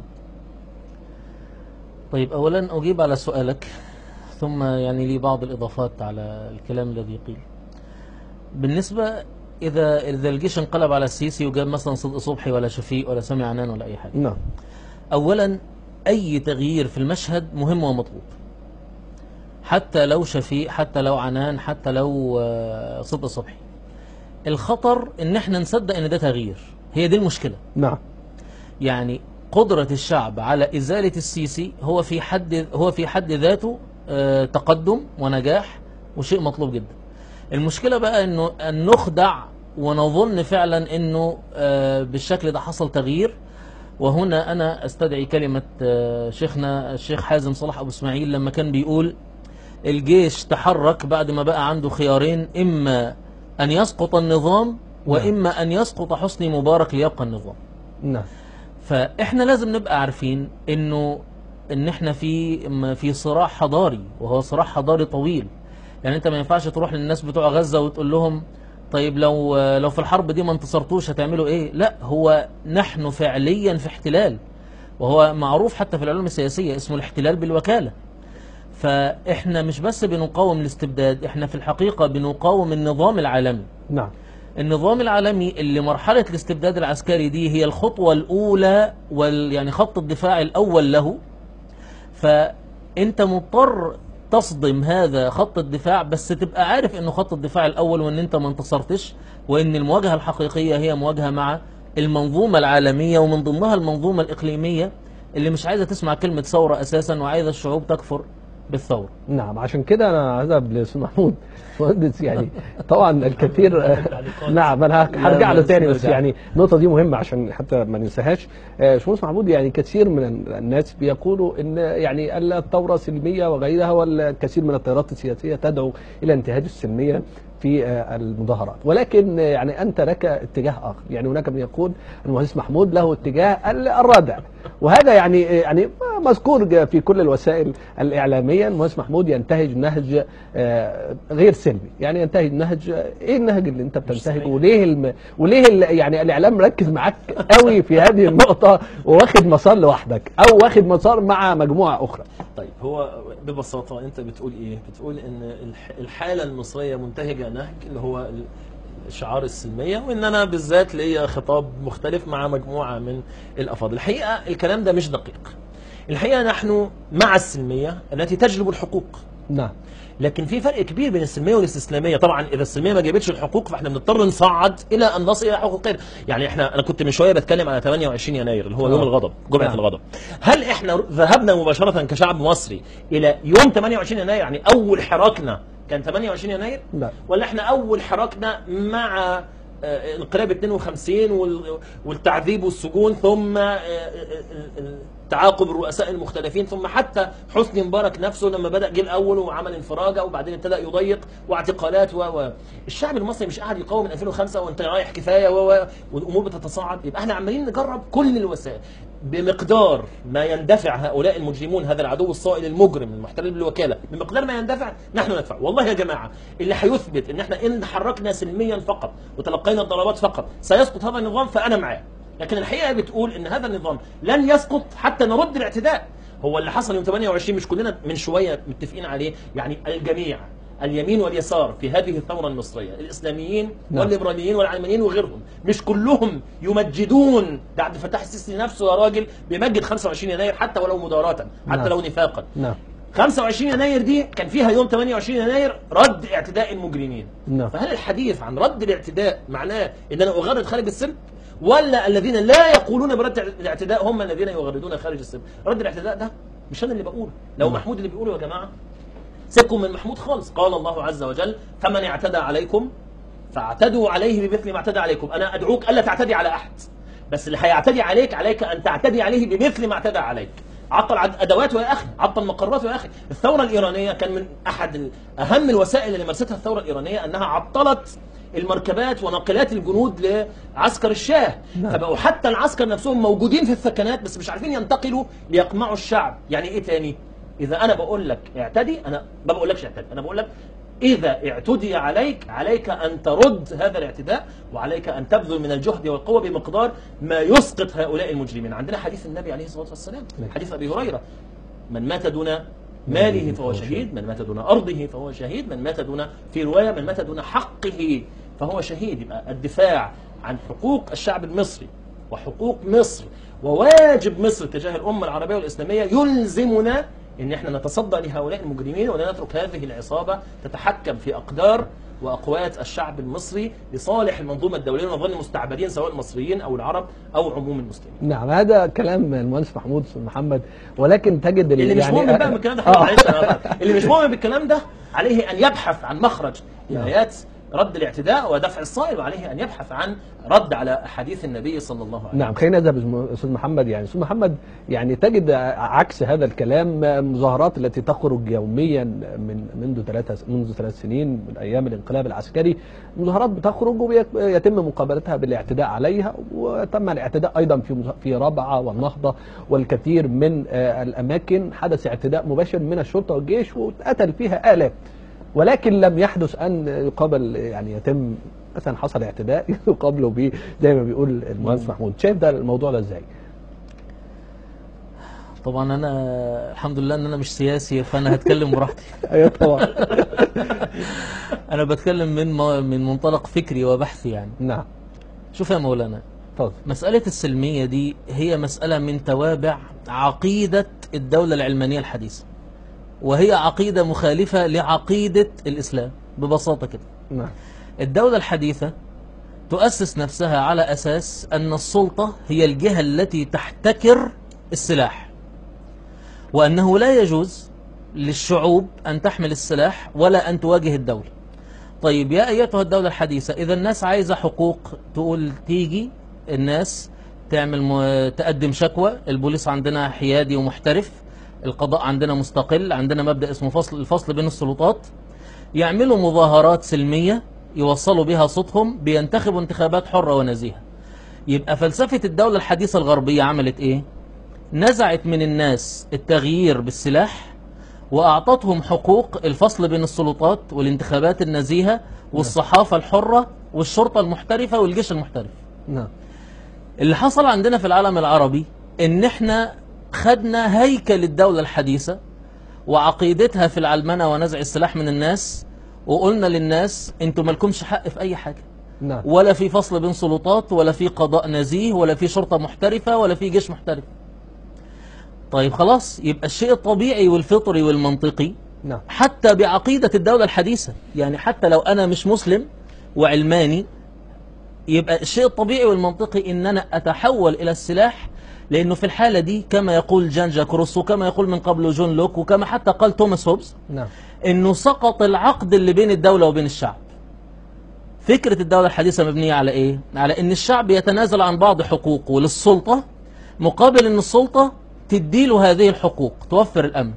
طيب اولا اجيب على سؤالك ثم يعني لي بعض الاضافات على الكلام الذي قيل بالنسبه اذا اذا الجيش انقلب على السيسي وجاب مثلا صدق صبحي ولا شفيق ولا سامي عنان ولا اي حاجه نعم اولا اي تغيير في المشهد مهم ومطلوب حتى لو شفيق حتى لو عنان حتى لو آه، صدق صبحي الخطر ان احنا نصدق ان ده تغيير هي دي المشكله نعم يعني قدرة الشعب على إزالة السيسي هو في حد هو في حد ذاته آه، تقدم ونجاح وشيء مطلوب جدا. المشكلة بقى إنه أن نخدع ونظن فعلا إنه آه، بالشكل ده حصل تغيير وهنا أنا أستدعي كلمة آه، شيخنا الشيخ حازم صلاح أبو إسماعيل لما كان بيقول الجيش تحرك بعد ما بقى عنده خيارين إما أن يسقط النظام وإما أن يسقط حسني مبارك ليبقى النظام. نعم فاحنا لازم نبقى عارفين انه ان احنا في م- في صراع حضاري وهو صراع حضاري طويل يعني انت ما ينفعش تروح للناس بتوع غزة وتقول لهم طيب لو لو في الحرب دي ما انتصرتوش هتعملوا ايه لا هو نحن فعليا في احتلال وهو معروف حتى في العلوم السياسية اسمه الاحتلال بالوكالة فاحنا مش بس بنقاوم الاستبداد احنا في الحقيقة بنقاوم النظام العالمي نعم النظام العالمي اللي مرحلة الاستبداد العسكري دي هي الخطوة الأولى وال يعني خط الدفاع الأول له فأنت مضطر تصدم هذا خط الدفاع بس تبقى عارف انه خط الدفاع الاول وان انت ما انتصرتش وان المواجهة الحقيقية هي مواجهة مع المنظومة العالمية ومن ضمنها المنظومة الإقليمية اللي مش عايزة تسمع كلمة ثورة أساسا وعايزة الشعوب تكفر بالثورة نعم عشان كده انا هذهب لاستاذ محمود مهندس يعني طبعا الكثير نعم انا هرجع له بس تاني بس نرجع. يعني النقطه دي مهمه عشان حتى ما ننساهاش آه، باشمهندس محمود يعني كثير من الناس بيقولوا ان يعني الثوره سلميه وغيرها والكثير من التيارات السياسيه تدعو الى انتهاج السلميه في آه، المظاهرات ولكن آه، يعني انت لك اتجاه اخر يعني هناك من يقول المهندس محمود له اتجاه ال- الردع وهذا يعني آه، يعني مذكور ج- في كل الوسائل الاعلاميه المهندس محمود ينتهج نهج آه، غير سلمي يعني ينتهج نهج ايه النهج اللي انت بتنتهجه سلمي. وليه الم... وليه ال... يعني الاعلام مركز معاك قوي في هذه النقطه وواخد مسار لوحدك او واخد مسار مع مجموعه اخرى طيب هو ببساطة أنت بتقول إيه؟ بتقول إن الح- الحالة المصرية منتهجة نهج اللي هو ال- شعار السلمية وإن أنا بالذات ليا خطاب مختلف مع مجموعة من الأفاضل الحقيقة الكلام ده مش دقيق الحقيقة نحن مع السلمية التي تجلب الحقوق نعم لكن في فرق كبير بين السلميه والاستسلاميه طبعا اذا السلميه ما جابتش الحقوق فاحنا بنضطر نصعد الى ان نصل الى حقوق غير يعني احنا انا كنت من شويه بتكلم على 28 يناير اللي هو آه. يوم الغضب جمعه نعم. الغضب هل احنا ذهبنا مباشره كشعب مصري الى يوم 28 يناير يعني اول حراكنا كان 28 يناير لا ولا احنا اول حراكنا مع آه، انقلاب 52 وال- والتعذيب والسجون ثم آه، آه، آه، تعاقب الرؤساء المختلفين ثم حتى حسني مبارك نفسه لما بدا جه الاول وعمل انفراجه وبعدين ابتدى يضيق واعتقالات و و الشعب المصري مش قاعد يقاوم من 2005 وانت رايح كفايه و و والامور بتتصاعد يبقى احنا عمالين نجرب كل الوسائل بمقدار ما يندفع هؤلاء المجرمون هذا العدو الصائل المجرم المحتل بالوكاله بمقدار ما يندفع نحن ندفع والله يا جماعه اللي هيثبت ان احنا ان تحركنا سلميا فقط وتلقينا الضربات فقط سيسقط هذا النظام فانا معاه لكن الحقيقه بتقول ان هذا النظام لن يسقط حتى نرد الاعتداء هو اللي حصل يوم 28 مش كلنا من شويه متفقين عليه يعني الجميع اليمين واليسار في هذه الثورة المصرية الإسلاميين نعم. والليبراليين والعلمانيين وغيرهم مش كلهم يمجدون ده عبد الفتاح السيسي نفسه يا راجل بيمجد 25 يناير حتى ولو مداراة حتى نعم. لو نفاقا نعم 25 يناير دي كان فيها يوم 28 يناير رد اعتداء المجرمين نعم فهل الحديث عن رد الاعتداء معناه ان انا اغرد خارج السلم ولا الذين لا يقولون برد الاعتداء هم الذين يغردون خارج السلم رد الاعتداء ده مش انا اللي بقوله لو نعم. محمود اللي بيقوله يا جماعه سيبكم من محمود خالص قال الله عز وجل فمن اعتدى عليكم فاعتدوا عليه بمثل ما اعتدى عليكم انا ادعوك الا تعتدي على احد بس اللي هيعتدي عليك عليك ان تعتدي عليه بمثل ما اعتدى عليك عطل عد- ادواته يا اخي عطل مقراته يا اخي الثوره الايرانيه كان من احد ال- اهم الوسائل اللي مارستها الثوره الايرانيه انها عطلت المركبات وناقلات الجنود لعسكر الشاه نعم. فبقوا حتى العسكر نفسهم موجودين في الثكنات بس مش عارفين ينتقلوا ليقمعوا الشعب يعني ايه تاني اذا انا بقول لك اعتدي انا ما بقولكش اعتدي انا بقول لك اذا اعتدي عليك عليك ان ترد هذا الاعتداء وعليك ان تبذل من الجهد والقوه بمقدار ما يسقط هؤلاء المجرمين عندنا حديث النبي عليه الصلاه والسلام نعم. حديث ابي هريره من مات دون ماله فهو شهيد من مات دون أرضه فهو شهيد من مات دون في رواية من مات دون حقه فهو شهيد يبقى الدفاع عن حقوق الشعب المصري وحقوق مصر وواجب مصر تجاه الأمة العربية والإسلامية يلزمنا ان احنا نتصدى لهؤلاء المجرمين ولا نترك هذه العصابة تتحكم في أقدار وأقوات الشعب المصري لصالح المنظومة الدولية ونظل مستعبدين سواء المصريين أو العرب أو عموم المسلمين نعم هذا كلام المهندس محمود أستاذ محمد ولكن تجد اللي مش يعني مؤمن بقى بالكلام ده آه. معلش أنا بقى. اللي مش مؤمن بالكلام ده عليه ان يبحث عن مخرج نعم. لآيات رد الاعتداء ودفع الصائل وعليه ان يبحث عن رد على احاديث النبي صلى الله عليه وسلم نعم خلينا نذهب للم- استاذ محمد يعني استاذ محمد يعني تجد عكس هذا الكلام مظاهرات التي تخرج يوميا من منذ ثلاثة منذ ثلاث سنين من ايام الانقلاب العسكري مظاهرات بتخرج ويتم مقابلتها بالاعتداء عليها وتم الاعتداء ايضا في مظا- في رابعه والنهضه والكثير من آه، الاماكن حدث اعتداء مباشر من الشرطه والجيش واتقتل فيها الاف ولكن لم يحدث ان يقابل يعني يتم مثلا حصل اعتداء يقابله ب زي ما بيقول المهندس محمود شايف ده الموضوع ده ازاي؟ طبعا انا الحمد لله ان انا مش سياسي فانا هتكلم براحتي ايوه طبعا انا بتكلم من م- من منطلق فكري وبحثي يعني نعم شوف يا مولانا اتفضل مسألة السلمية دي هي مسألة من توابع عقيدة الدولة العلمانية الحديثة وهي عقيدة مخالفة لعقيدة الإسلام ببساطة كده نعم الدولة الحديثة تؤسس نفسها على أساس أن السلطة هي الجهة التي تحتكر السلاح وأنه لا يجوز للشعوب أن تحمل السلاح ولا أن تواجه الدولة طيب يا أيتها الدولة الحديثة إذا الناس عايزة حقوق تقول تيجي الناس تعمل م... تقدم شكوى البوليس عندنا حيادي ومحترف القضاء عندنا مستقل عندنا مبدأ اسمه فصل الفصل بين السلطات يعملوا مظاهرات سلمية يوصلوا بها صوتهم بينتخبوا انتخابات حرة ونزيهة يبقى فلسفة الدولة الحديثة الغربية عملت ايه نزعت من الناس التغيير بالسلاح وأعطتهم حقوق الفصل بين السلطات والانتخابات النزيهة والصحافة الحرة والشرطة المحترفة والجيش المحترف نعم اللي حصل عندنا في العالم العربي ان احنا خدنا هيكل الدولة الحديثة وعقيدتها في العلمنة ونزع السلاح من الناس وقلنا للناس انتوا مالكمش حق في اي حاجة نعم ولا في فصل بين سلطات ولا في قضاء نزيه ولا في شرطة محترفة ولا في جيش محترف طيب خلاص يبقى الشيء الطبيعي والفطري والمنطقي نعم حتى بعقيدة الدولة الحديثة يعني حتى لو أنا مش مسلم وعلماني يبقى الشيء الطبيعي والمنطقي ان انا اتحول الى السلاح لانه في الحالة دي كما يقول جان جاك روسو كما يقول من قبل جون لوك وكما حتى قال توماس هوبز نعم انه سقط العقد اللي بين الدولة وبين الشعب فكرة الدولة الحديثة مبنية على ايه على ان الشعب يتنازل عن بعض حقوقه للسلطة مقابل ان السلطة تديله هذه الحقوق توفر الامن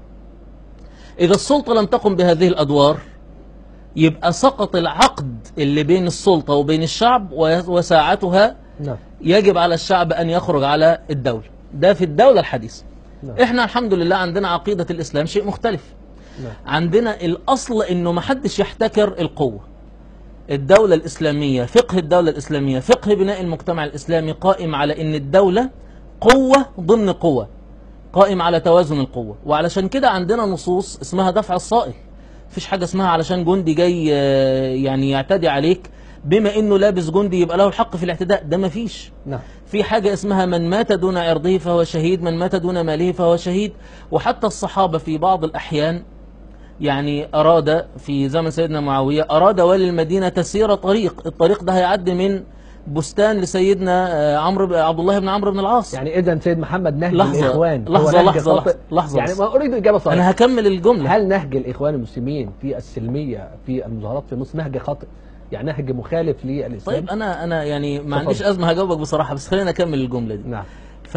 اذا السلطة لم تقم بهذه الادوار يبقى سقط العقد اللي بين السلطة وبين الشعب وساعتها نعم يجب على الشعب أن يخرج على الدولة ده في الدولة الحديثة نعم. احنا الحمد لله عندنا عقيدة الإسلام شيء مختلف نعم عندنا الأصل أنه محدش يحتكر القوة الدولة الإسلامية فقه الدولة الإسلامية فقه بناء المجتمع الإسلامي قائم على أن الدولة قوة ضمن قوة قائم على توازن القوة وعلشان كده عندنا نصوص اسمها دفع الصائل مفيش حاجة اسمها علشان جندي جاي آه، يعني يعتدي عليك بما انه لابس جندي يبقى له الحق في الاعتداء ده مفيش نعم في حاجة اسمها من مات دون عرضه فهو شهيد من مات دون ماله فهو شهيد وحتى الصحابة في بعض الأحيان يعني أراد في زمن سيدنا معاوية أراد والي المدينة تسير طريق الطريق ده هيعدي من بستان لسيدنا آه، عمرو ب- عبد الله بن عمرو بن العاص يعني اذا سيد محمد نهج لحظة، الاخوان هو لحظة، نهج لحظة، خاطئ؟ لحظة يعني بس. ما اريد اجابه صحيحه أنا هكمل الجملة هل نهج الاخوان المسلمين في السلميه في المظاهرات في مصر نهج خاطئ يعني نهج مخالف للاسلام طيب أنا أنا يعني ما تفضل. عنديش أزمة هجاوبك بصراحة بس خلينا أكمل الجملة دي نعم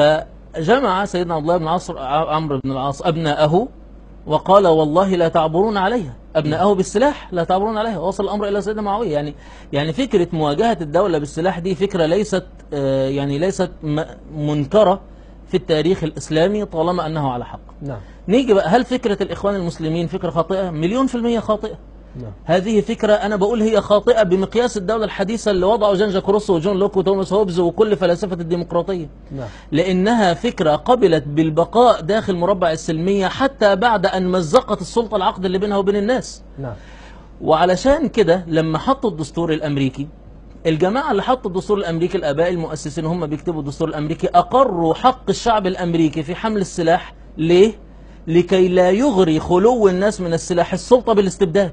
فجمع سيدنا عبد الله بن عاصر عمرو بن العاص أبناءه وقال والله لا تعبرون عليها أبناءه بالسلاح لا تعبرون عليها وصل الأمر إلى سيدنا معاوية يعني يعني فكرة مواجهة الدولة بالسلاح دي فكرة ليست آه، يعني ليست م- منكرة في التاريخ الإسلامي طالما أنه على حق نعم نيجي بقى هل فكرة الإخوان المسلمين فكرة خاطئة مليون في المية خاطئة نعم هذه فكرة أنا بقول هي خاطئة بمقياس الدولة الحديثة اللي وضعه جان جاك روسو وجون لوك وتوماس هوبز وكل فلاسفة الديمقراطية نعم لأنها فكرة قبلت بالبقاء داخل مربع السلمية حتى بعد أن مزقت السلطة العقد اللي بينها وبين الناس نعم وعلشان كده لما حطوا الدستور الأمريكي الجماعة اللي حطوا الدستور الأمريكي الآباء المؤسسين هم بيكتبوا الدستور الأمريكي أقروا حق الشعب الأمريكي في حمل السلاح ليه؟ لكي لا يغري خلو الناس من السلاح السلطة بالاستبداد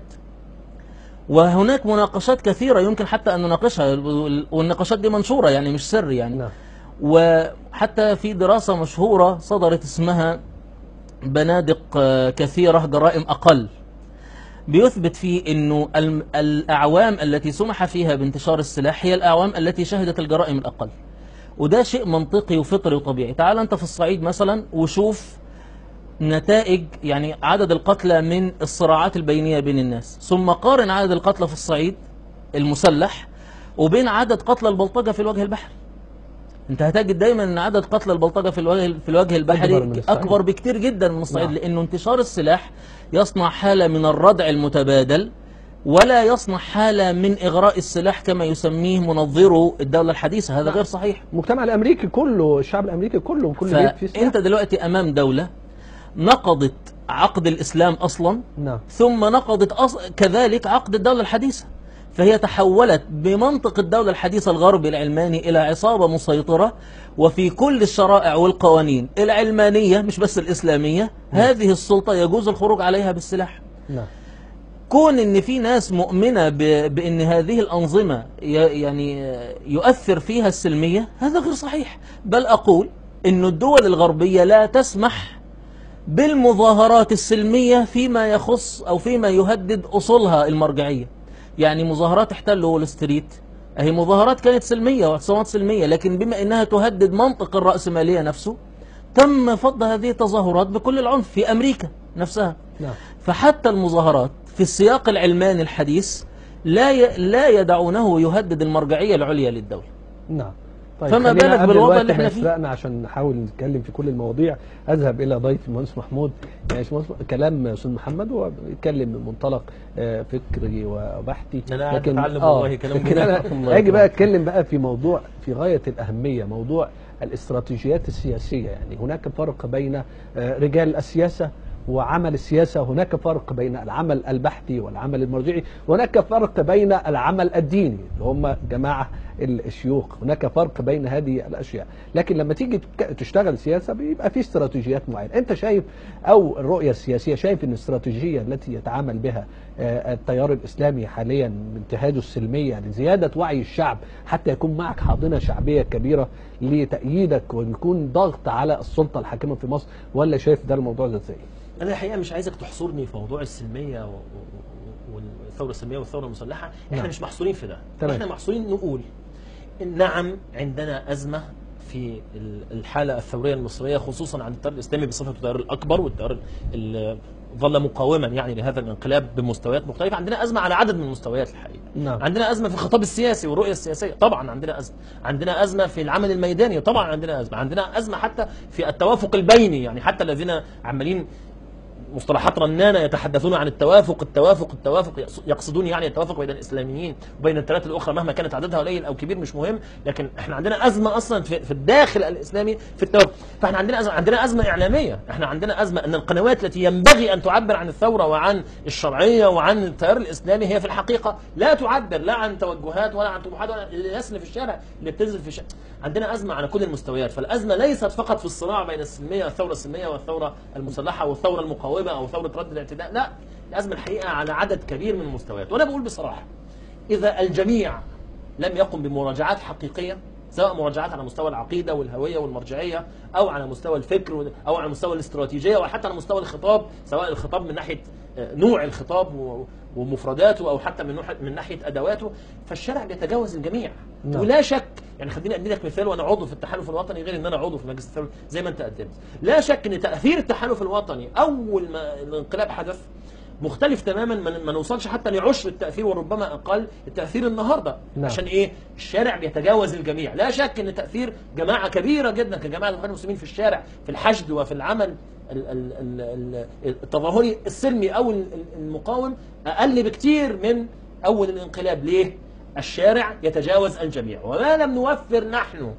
وهناك مناقشات كثيرة يمكن حتى أن نناقشها والنقاشات دي منشورة يعني مش سر يعني نعم وحتى في دراسة مشهورة صدرت اسمها بنادق آه، كثيرة جرائم أقل بيثبت فيه أنه الم- الأعوام التي سمح فيها بانتشار السلاح هي الأعوام التي شهدت الجرائم الأقل وده شيء منطقي وفطري وطبيعي تعال أنت في الصعيد مثلا وشوف نتائج يعني عدد القتلى من الصراعات البينية بين الناس ثم قارن عدد القتلى في الصعيد المسلح وبين عدد قتلى البلطجة في الوجه البحري انت هتجد دايما ان عدد قتلى البلطجه في الوجه في الوجه البحري أكبر من الصعيد. اكبر بكتير جدا من الصعيد نعم. لانه انتشار السلاح يصنع حاله من الردع المتبادل ولا يصنع حاله من اغراء السلاح كما يسميه منظرو الدوله الحديثه هذا نعم. غير صحيح المجتمع الامريكي كله الشعب الامريكي كله كل بيت فيه سلاح فانت دلوقتي امام دوله نقضت عقد الاسلام اصلا نعم ثم نقضت أص... كذلك عقد الدولة الحديثة فهي تحولت بمنطق الدولة الحديثة الغربي العلماني إلى عصابة مسيطرة وفي كل الشرائع والقوانين العلمانية مش بس الإسلامية هذه السلطة يجوز الخروج عليها بالسلاح نعم كون ان في ناس مؤمنة ب... بان هذه الانظمة ي... يعني يؤثر فيها السلمية هذا غير صحيح بل اقول ان الدول الغربية لا تسمح بالمظاهرات السلمية فيما يخص أو فيما يهدد أصولها المرجعية يعني مظاهرات احتل وول ستريت أهي مظاهرات كانت سلمية واعتصامات سلمية لكن بما أنها تهدد منطق الرأسمالية نفسه تم فض هذه التظاهرات بكل العنف في أمريكا نفسها نعم فحتى المظاهرات في السياق العلماني الحديث لا ي... لا يدعونه يهدد المرجعية العليا للدولة نعم طيب فما خلينا بالك قبل بالوضع الوقت اللي ما احنا فيه؟ يسرقنا عشان نحاول نتكلم في كل المواضيع اذهب الى ضيفي المهندس محمود يعني اسمه- كلام استاذ محمد هو بيتكلم من منطلق آه، فكري وبحثي أنا قاعد أتعلم والله كلام لكن جميل. انا الله اجي بقى يكرمك. اتكلم بقى في موضوع في غايه الاهميه موضوع الاستراتيجيات السياسيه يعني هناك فرق بين آه، رجال السياسه وعمل السياسة هناك فرق بين العمل البحثي والعمل المرجعي وهناك فرق بين العمل الديني اللي هم جماعة الشيوخ هناك فرق بين هذه الأشياء لكن لما تيجي تك- تشتغل سياسة بيبقى في استراتيجيات معينة أنت شايف أو الرؤية السياسية شايف أن الاستراتيجية التي يتعامل بها آه، التيار الإسلامي حاليا من انتهاجه السلمية لزيادة وعي الشعب حتى يكون معك حاضنة شعبية كبيرة لتأييدك ويكون ضغط على السلطة الحاكمة في مصر ولا شايف ده الموضوع ده ازاي؟ انا الحقيقه مش عايزك تحصرني في موضوع السلميه و- و- والثوره السلميه والثوره المسلحه احنا نعم. مش محصورين في ده تمام. احنا محصورين نقول إن نعم عندنا ازمه في ال- الحاله الثوريه المصريه خصوصا عن التيار الاسلامي بصفته التيار الاكبر والتيار اللي ظل مقاوما يعني لهذا الانقلاب بمستويات مختلفه عندنا ازمه على عدد من المستويات الحقيقه نعم. عندنا ازمه في الخطاب السياسي والرؤيه السياسيه طبعا عندنا ازمه عندنا ازمه في العمل الميداني طبعا عندنا ازمه عندنا ازمه حتى في التوافق البيني يعني حتى الذين عمالين مصطلحات رنانه يتحدثون عن التوافق التوافق التوافق يقص- يقصدون يعني التوافق بين الاسلاميين وبين الثلاث الاخرى مهما كانت عددها قليل او كبير مش مهم لكن احنا عندنا ازمه اصلا في, في الداخل الاسلامي في التوافق فاحنا عندنا أزمة عندنا ازمه اعلاميه احنا عندنا ازمه ان القنوات التي ينبغي ان تعبر عن الثوره وعن الشرعيه وعن التيار الاسلامي هي في الحقيقه لا تعبر لا عن توجهات ولا عن طموحات ولا الناس اللي في الشارع اللي بتنزل في الشارع عندنا ازمه على كل المستويات فالازمه ليست فقط في الصراع بين السلميه الثوره السلميه والثوره المسلحه والثوره المقاومه او ثوره رد الاعتداء لا الازمه الحقيقه على عدد كبير من المستويات وانا بقول بصراحه اذا الجميع لم يقم بمراجعات حقيقيه سواء مراجعات على مستوى العقيده والهويه والمرجعيه او على مستوى الفكر او على مستوى الاستراتيجيه او حتى على مستوى الخطاب سواء الخطاب من ناحيه آه، نوع الخطاب و- ومفرداته او حتى من نوع- من ناحيه ادواته فالشارع بيتجاوز الجميع نعم. ولا شك يعني خليني ادي لك مثال وانا عضو في التحالف الوطني غير ان انا عضو في مجلس الثوره زي ما انت قدمت لا شك ان تاثير التحالف الوطني اول ما الانقلاب حدث مختلف تماما ما ما نوصلش حتى لعشر التاثير وربما اقل التاثير النهارده نعم. عشان ايه الشارع بيتجاوز الجميع لا شك ان تاثير جماعه كبيره جدا كجماعه الاخوان المسلمين في الشارع في الحشد وفي العمل ال- ال- ال- ال- التظاهري السلمي او ال- ال- المقاوم اقل بكتير من اول الانقلاب ليه الشارع يتجاوز الجميع وما لم نوفر نحن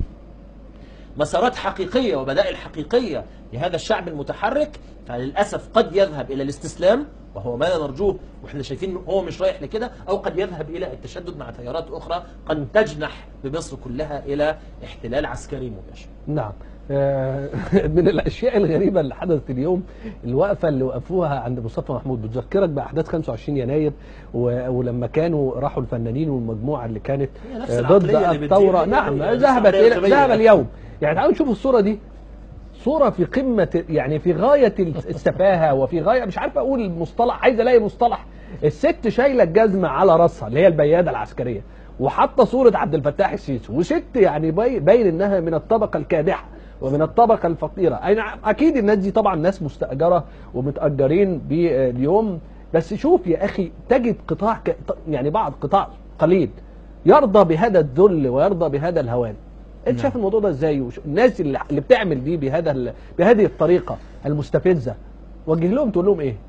مسارات حقيقية وبدائل حقيقية لهذا الشعب المتحرك فللأسف قد يذهب إلى الاستسلام وهو ما لا نرجوه واحنا شايفين هو مش رايح لكده او قد يذهب الى التشدد مع تيارات اخرى قد تجنح بمصر كلها الى احتلال عسكري مباشر. نعم آه، من الاشياء الغريبه اللي حدثت اليوم الوقفه اللي وقفوها عند مصطفى محمود بتذكرك باحداث 25 يناير و- ولما كانوا راحوا الفنانين والمجموعه اللي كانت هي نفس آه، ضد العقلية اللي بتدين الثوره هي نعم هي نفس ذهبت العقلية الى الغبية. ذهب اليوم يعني تعالوا نشوف الصوره دي صوره في قمه يعني في غايه السفاهه وفي غايه مش عارف اقول المصطلح عايز الاقي مصطلح الست شايله الجزمه على راسها اللي هي البياده العسكريه وحاطه صوره عبد الفتاح السيسي وست يعني باي- باين انها من الطبقه الكادحه ومن الطبقه الفقيره اي نعم اكيد الناس دي طبعا ناس مستاجره ومتاجرين باليوم بس شوف يا اخي تجد قطاع ك... يعني بعض قطاع قليل يرضى بهذا الذل ويرضى بهذا الهوان انت شايف الموضوع ده ازاي وش- الناس اللي اللي بتعمل دي بهذا ال... بهذه الطريقه المستفزه وجه لهم تقول لهم ايه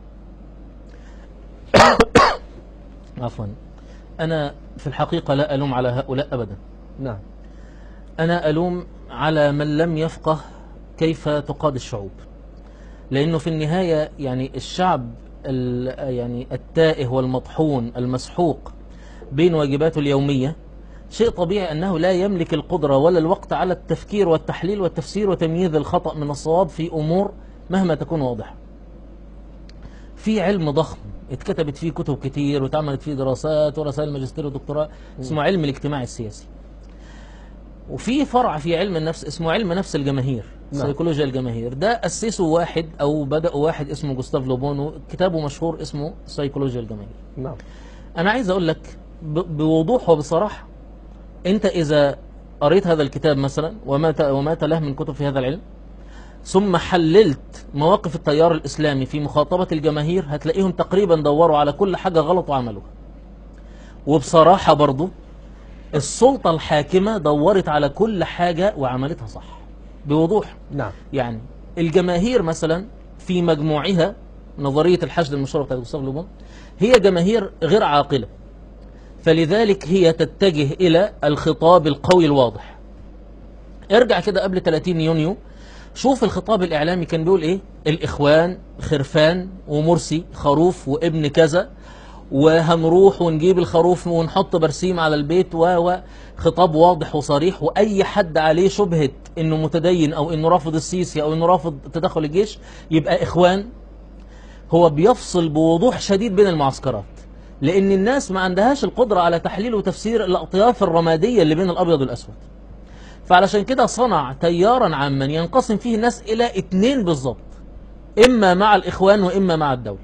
عفوا أنا في الحقيقة لا ألوم على هؤلاء أبدا نعم أنا ألوم على من لم يفقه كيف تقاد الشعوب لأنه في النهاية يعني الشعب ال- يعني التائه والمطحون المسحوق بين واجباته اليومية شيء طبيعي أنه لا يملك القدرة ولا الوقت على التفكير والتحليل والتفسير وتمييز الخطأ من الصواب في أمور مهما تكون واضحة في علم ضخم اتكتبت فيه كتب كتير واتعملت فيه دراسات ورسائل ماجستير ودكتوراه اسمه علم الاجتماع السياسي وفي فرع في علم النفس اسمه علم نفس الجماهير نعم. سيكولوجيا الجماهير ده أسسه واحد أو بدأه واحد اسمه جوستاف لوبونو كتابه مشهور اسمه سيكولوجيا الجماهير نعم أنا عايز أقول لك ب- بوضوح وبصراحة أنت إذا قريت هذا الكتاب مثلا وما ت- وما تلاه من كتب في هذا العلم ثم حللت مواقف التيار الإسلامي في مخاطبة الجماهير هتلاقيهم تقريبا دوروا على كل حاجة غلط وعملوها وبصراحة برضو السلطة الحاكمة دورت على كل حاجة وعملتها صح بوضوح نعم يعني الجماهير مثلا في مجموعها نظرية الحشد المشهورة بتاعت جوستاف لوبون هي جماهير غير عاقلة فلذلك هي تتجه إلى الخطاب القوي الواضح ارجع كده قبل 30 يونيو شوف الخطاب الإعلامي كان بيقول إيه الإخوان خرفان ومرسي خروف وابن كذا وهنروح ونجيب الخروف ونحط برسيم على البيت و و خطاب واضح وصريح واي حد عليه شبهه انه متدين او انه رافض السيسي او انه رافض تدخل الجيش يبقى اخوان هو بيفصل بوضوح شديد بين المعسكرات لان الناس ما عندهاش القدره على تحليل وتفسير الاطياف الرماديه اللي بين الابيض والاسود فعلشان كده صنع تيارا عاما ينقسم فيه الناس الى اتنين بالظبط اما مع الاخوان واما مع الدوله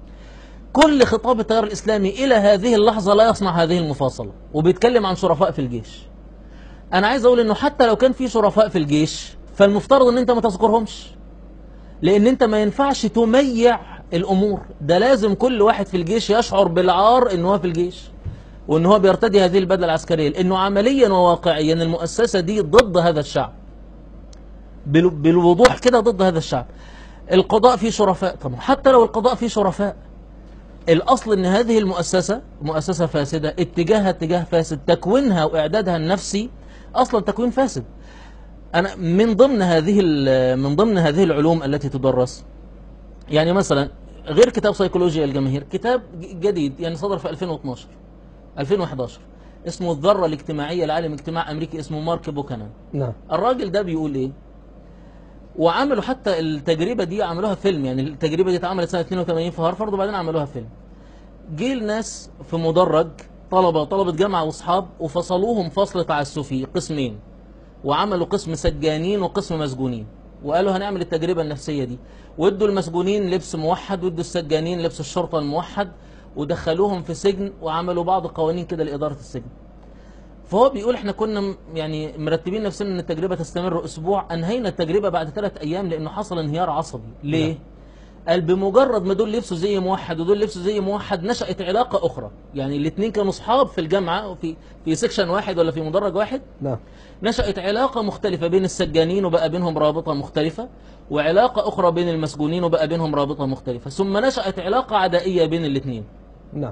كل خطاب التيار الإسلامي إلى هذه اللحظة لا يصنع هذه المفاصلة وبيتكلم عن شرفاء في الجيش أنا عايز أقول إنه حتى لو كان في شرفاء في الجيش فالمفترض إن أنت ما تذكرهمش لأن أنت ما ينفعش تميع الأمور ده لازم كل واحد في الجيش يشعر بالعار إن هو في الجيش وإن هو بيرتدي هذه البدلة العسكرية لأنه عمليا وواقعيا المؤسسة دي ضد هذا الشعب بال- بالوضوح كده ضد هذا الشعب القضاء فيه شرفاء طب حتى لو القضاء فيه شرفاء الاصل ان هذه المؤسسه مؤسسه فاسده اتجاهها اتجاه فاسد تكوينها واعدادها النفسي اصلا تكوين فاسد انا من ضمن هذه ال- من ضمن هذه العلوم التي تدرس يعني مثلا غير كتاب سيكولوجيا الجماهير كتاب ج- جديد يعني صدر في 2012 2011 اسمه الذره الاجتماعيه لعالم اجتماع امريكي اسمه مارك بوكانان نعم الراجل ده بيقول ايه وعملوا حتى التجربه دي عملوها فيلم يعني التجربه دي اتعملت سنه 82 في هارفارد وبعدين عملوها فيلم جه الناس في مدرج طلبه طلبه جامعه واصحاب وفصلوهم فصل تعسفي قسمين وعملوا قسم سجانين وقسم مسجونين وقالوا هنعمل التجربه النفسيه دي وادوا المسجونين لبس موحد وادوا السجانين لبس الشرطه الموحد ودخلوهم في سجن وعملوا بعض قوانين كده لاداره السجن فهو بيقول احنا كنا م- يعني مرتبين نفسنا ان التجربه تستمر اسبوع انهينا التجربه بعد ثلاث ايام لانه حصل انهيار عصبي ليه نعم. قال بمجرد ما دول لبسوا زي موحد ودول لبسوا زي موحد نشأت علاقة أخرى يعني الاثنين كانوا أصحاب في الجامعة وفي في سكشن واحد ولا في مدرج واحد نعم نشأت علاقة مختلفة بين السجانين وبقى بينهم رابطة مختلفة وعلاقة أخرى بين المسجونين وبقى بينهم رابطة مختلفة ثم نشأت علاقة عدائية بين الاثنين نعم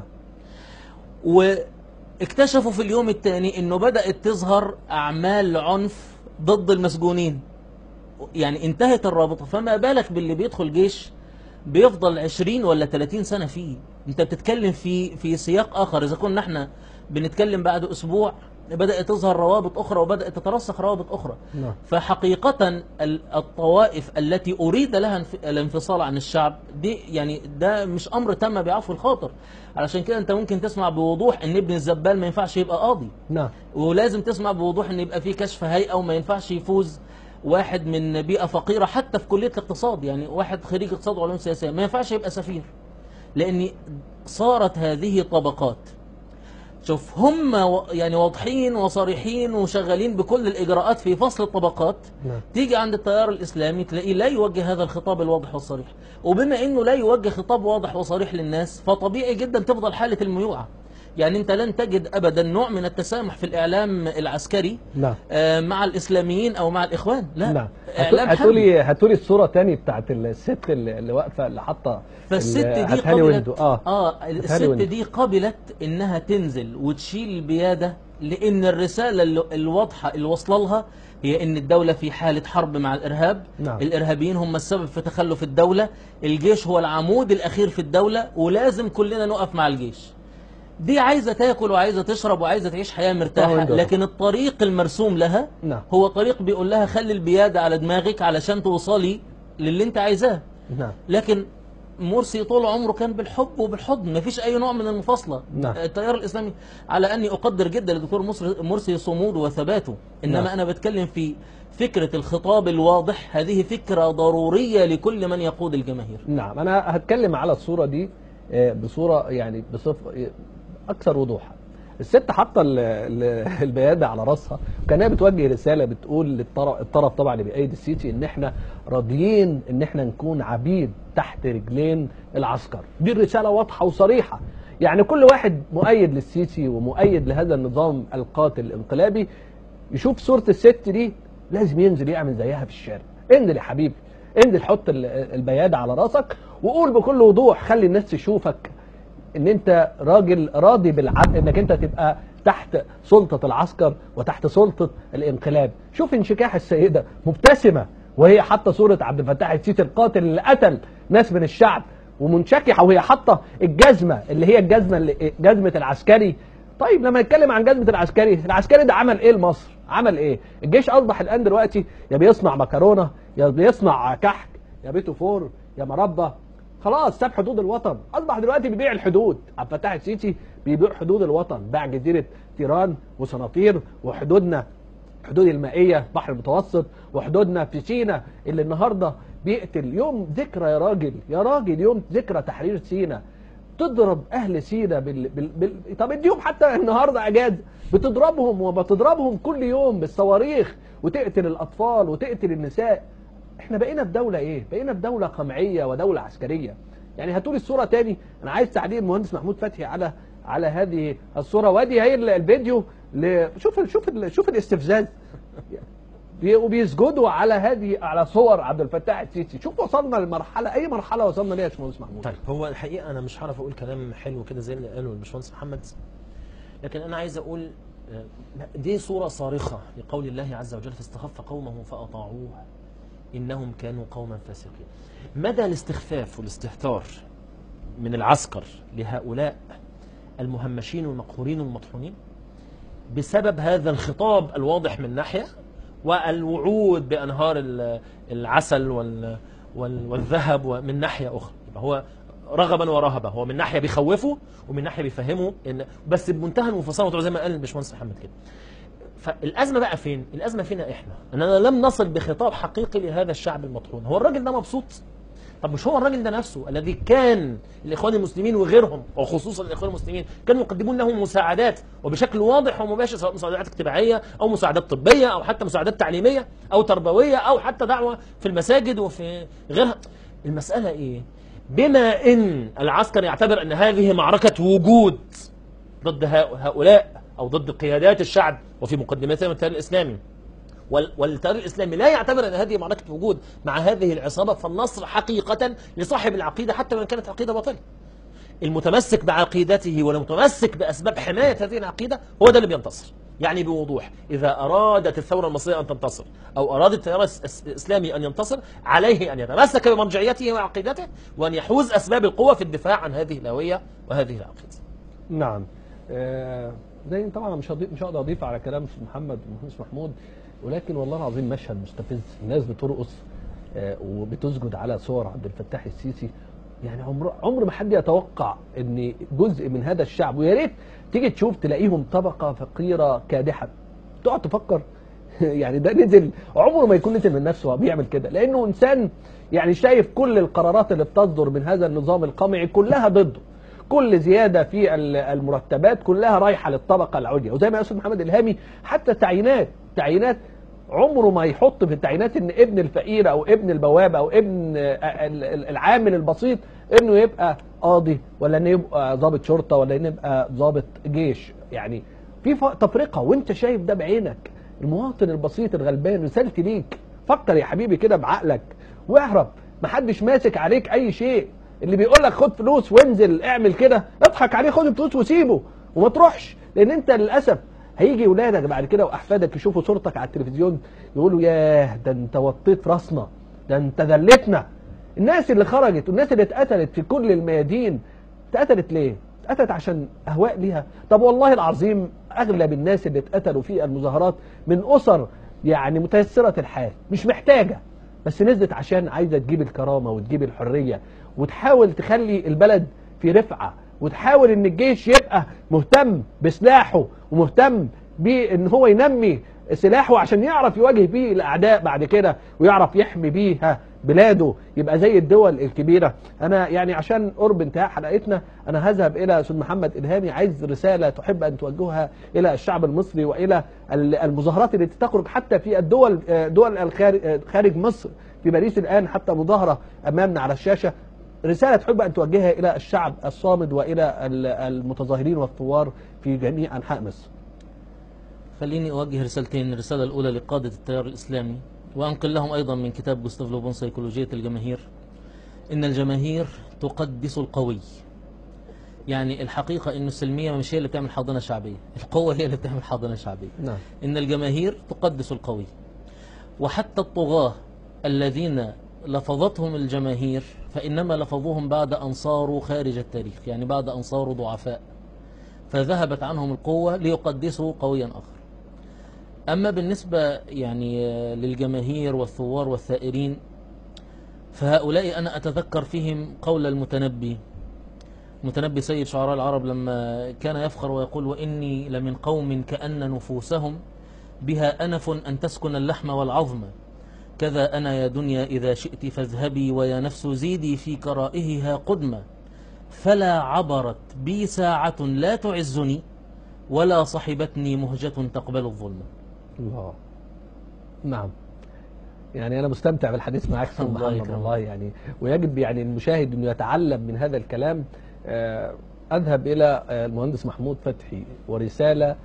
واكتشفوا في اليوم الثاني انه بدأت تظهر اعمال عنف ضد المسجونين يعني انتهت الرابطة فما بالك باللي بيدخل جيش بيفضل 20 ولا 30 سنة فيه انت بتتكلم في في سياق اخر اذا كنا احنا بنتكلم بعد اسبوع بدأت تظهر روابط اخرى وبدأت تترسخ روابط اخرى نعم فحقيقة ال- الطوائف التي أريد لها انف- الانفصال عن الشعب دي يعني ده مش أمر تم بعفو الخاطر علشان كده أنت ممكن تسمع بوضوح إن ابن الزبال ما ينفعش يبقى قاضي نعم ولازم تسمع بوضوح إن يبقى في كشف هيئة وما ينفعش يفوز واحد من بيئة فقيرة حتى في كلية الاقتصاد يعني واحد خريج اقتصاد وعلوم سياسية ما ينفعش يبقى سفير لأن صارت هذه طبقات شوف هم و- يعني واضحين وصريحين وشغالين بكل الإجراءات في فصل الطبقات نعم تيجي عند التيار الإسلامي تلاقيه لا يوجه هذا الخطاب الواضح والصريح وبما أنه لا يوجه خطاب واضح وصريح للناس فطبيعي جدا تفضل حالة الميوعة يعني أنت لن تجد أبدا نوع من التسامح في الإعلام العسكري نعم آه، مع الإسلاميين أو مع الإخوان لا نعم إعلام حربي. هاتولي هاتولي الصورة تاني بتاعت الست اللي اللي واقفة اللي حاطة فالست ال- دي هاتها لي قبلت ويندو. اه اه هاتها لي الست ويندو. دي قبلت انها تنزل وتشيل البياده لان الرساله اللي- الواضحه اللي واصله لها هي ان الدوله في حاله حرب مع الارهاب نعم. الارهابيين هم السبب في تخلف الدوله الجيش هو العمود الاخير في الدوله ولازم كلنا نقف مع الجيش دي عايزه تاكل وعايزه تشرب وعايزه تعيش حياه مرتاحه ويندو. لكن الطريق المرسوم لها نعم هو طريق بيقول لها خلي البياده على دماغك علشان توصلي للي انت عايزاه نعم لكن مرسي طول عمره كان بالحب وبالحضن ما فيش اي نوع من المفاصله نعم. التيار الاسلامي على اني اقدر جدا للدكتور مصر- مرسي صموده وثباته انما نعم. انا بتكلم في فكره الخطاب الواضح هذه فكره ضروريه لكل من يقود الجماهير نعم انا هتكلم على الصوره دي آه، بصوره يعني بصفه آه، اكثر وضوحا الست حاطه ال- ال- البياده على راسها وكانها بتوجه رساله بتقول للطرف الطرف طبعا اللي بايد السيسي ان احنا راضيين ان احنا نكون عبيد تحت رجلين العسكر دي الرساله واضحه وصريحه يعني كل واحد مؤيد للسيسي ومؤيد لهذا النظام القاتل الانقلابي يشوف صوره الست دي لازم ينزل يعمل زيها في الشارع انزل يا حبيبي انزل حط ال- البياده على راسك وقول بكل وضوح خلي الناس تشوفك ان انت راجل راضي بالعدل انك انت تبقى تحت سلطه العسكر وتحت سلطه الانقلاب شوف انشكاح السيده مبتسمه وهي حاطه صوره عبد الفتاح السيسي القاتل اللي قتل ناس من الشعب ومنشكحه وهي حاطه الجزمه اللي هي الجزمه اللي جزمه العسكري طيب لما نتكلم عن جزمه العسكري العسكري ده عمل ايه لمصر عمل ايه الجيش اصبح الان دلوقتي يا بيصنع مكرونه يا بيصنع كحك يا بيتو فور يا مربى خلاص ساب حدود الوطن اصبح دلوقتي بيبيع الحدود عبد الفتاح السيسي بيبيع حدود الوطن باع جزيره تيران وصناطير وحدودنا حدود المائيه البحر المتوسط وحدودنا في سينا اللي النهارده بيقتل يوم ذكرى يا راجل يا راجل يوم ذكرى تحرير سينا تضرب اهل سينا بال... بال... بال... طب اديهم حتى النهارده اجازه بتضربهم وبتضربهم كل يوم بالصواريخ وتقتل الاطفال وتقتل النساء احنا بقينا في دوله ايه بقينا في دوله قمعيه ودوله عسكريه يعني هاتولي الصوره تاني انا عايز تعليق المهندس محمود فتحي على على هذه الصوره وادي هي ال- الفيديو ل... شوف ال- شوف ال- شوف الاستفزاز بي- وبيسجدوا على هذه على صور عبد الفتاح السيسي شوف وصلنا لمرحله اي مرحله وصلنا ليها يا باشمهندس محمود طيب هو الحقيقه انا مش هعرف اقول كلام حلو كده زي اللي قاله الباشمهندس محمد لكن انا عايز اقول آه، دي صوره صارخه لقول الله عز وجل فاستخف قومه فاطاعوه انهم كانوا قوما فاسقين مدى الاستخفاف والاستهتار من العسكر لهؤلاء المهمشين والمقهورين والمطحونين بسبب هذا الخطاب الواضح من ناحيه والوعود بانهار ال- العسل وال وال- والذهب ومن ناحيه اخرى يبقى هو رغبا ورهبا هو من ناحيه بيخوفه ومن ناحيه بيفهمه ان بس بمنتهى المفاصله زي ما قال الباشمهندس محمد كده فالازمه بقى فين؟ الازمه فينا احنا اننا لم نصل بخطاب حقيقي لهذا الشعب المطحون هو الراجل ده مبسوط طب مش هو الراجل ده نفسه الذي كان الاخوان المسلمين وغيرهم وخصوصا الاخوان المسلمين كانوا يقدمون له مساعدات وبشكل واضح ومباشر سواء مساعدات اجتماعيه او مساعدات طبيه او حتى مساعدات تعليميه او تربويه او حتى دعوه في المساجد وفي غيرها المساله ايه؟ بما ان العسكر يعتبر ان هذه معركه وجود ضد هؤلاء او ضد قيادات الشعب وفي مقدمتهم التيار الاسلامي وال- والتيار الاسلامي لا يعتبر ان هذه معركه وجود مع هذه العصابه فالنصر حقيقه لصاحب العقيده حتى وان كانت عقيده باطله. المتمسك بعقيدته والمتمسك باسباب حمايه هذه العقيده هو ده اللي بينتصر. يعني بوضوح اذا ارادت الثوره المصريه ان تنتصر او اراد التيار الس- الس- الاسلامي ان ينتصر عليه ان يتمسك بمرجعيته وعقيدته وان يحوز اسباب القوه في الدفاع عن هذه الهويه وهذه العقيده. نعم آه زي طبعا مش هضيف مش هقدر اضيف على كلام محمد ومهندس محمود ولكن والله العظيم مشهد مستفز الناس بترقص آه وبتسجد على صور عبد الفتاح السيسي يعني عمر عمر ما حد يتوقع ان جزء من هذا الشعب ويا ريت تيجي تشوف تلاقيهم طبقه فقيره كادحه تقعد تفكر يعني ده نزل عمره ما يكون نزل من نفسه وهو بيعمل كده لانه انسان يعني شايف كل القرارات اللي بتصدر من هذا النظام القمعي كلها ضده كل زياده في ال- المرتبات كلها رايحه للطبقه العليا وزي ما يقول محمد الهامي حتى تعيينات تعيينات عمره ما يحط في التعيينات ان ابن الفقير او ابن البواب او ابن آه، ال- ال- العامل البسيط انه يبقى قاضي ولا انه يبقى ضابط شرطه ولا انه يبقى ضابط جيش يعني في ف- تفرقه وانت شايف ده بعينك المواطن البسيط الغلبان رسالتي ليك فكر يا حبيبي كده بعقلك واهرب محدش ماسك عليك اي شيء اللي بيقول لك خد فلوس وانزل اعمل كده اضحك عليه خد الفلوس وسيبه وما تروحش لان انت للاسف هيجي ولادك بعد كده واحفادك يشوفوا صورتك على التلفزيون يقولوا ياه ده انت وطيت راسنا ده انت ذلتنا الناس اللي خرجت والناس اللي اتقتلت في كل الميادين اتقتلت ليه؟ اتقتلت عشان اهواء ليها طب والله العظيم اغلب الناس اللي اتقتلوا في المظاهرات من اسر يعني متيسره الحال مش محتاجه بس نزلت عشان عايزه تجيب الكرامه وتجيب الحريه وتحاول تخلي البلد في رفعه وتحاول ان الجيش يبقى مهتم بسلاحه ومهتم بان هو ينمي سلاحه عشان يعرف يواجه بيه الاعداء بعد كده ويعرف يحمي بيها بلاده يبقى زي الدول الكبيره انا يعني عشان قرب انتهاء حلقتنا انا هذهب الى استاذ محمد الهامي عايز رساله تحب ان توجهها الى الشعب المصري والى ال- المظاهرات التي تخرج حتى في الدول آه، دول الخارج آه، خارج مصر في باريس الان حتى مظاهره امامنا على الشاشه رساله تحب ان توجهها الى الشعب الصامد والى ال- المتظاهرين والثوار في جميع انحاء مصر خليني أوجه رسالتين الرسالة الأولى لقادة التيار الإسلامي وأنقل لهم أيضا من كتاب جوستاف لوبون سيكولوجية الجماهير إن الجماهير تقدس القوي يعني الحقيقة إن السلمية مش هي اللي بتعمل حاضنة شعبية القوة هي اللي بتعمل حاضنة شعبية نعم إن الجماهير تقدس القوي وحتى الطغاة الذين لفظتهم الجماهير فإنما لفظوهم بعد أن صاروا خارج التاريخ يعني بعد أن صاروا ضعفاء فذهبت عنهم القوة ليقدسوا قويا آخر أما بالنسبة يعني آه، للجماهير والثوار والثائرين فهؤلاء أنا أتذكر فيهم قول المتنبي متنبي سيد شعراء العرب لما كان يفخر ويقول وإني لمن قوم كأن نفوسهم بها أنف أن تسكن اللحم والعظم كذا أنا يا دنيا إذا شئت فاذهبي ويا نفس زيدي في كرائهها قدما فلا عبرت بي ساعة لا تعزني ولا صحبتني مهجة تقبل الظلم الله نعم يعني انا مستمتع بالحديث معك استاذ الله محمد يكرمك. والله يعني ويجب يعني المشاهد انه يتعلم من هذا الكلام آه، اذهب الى آه، المهندس محمود فتحي ورساله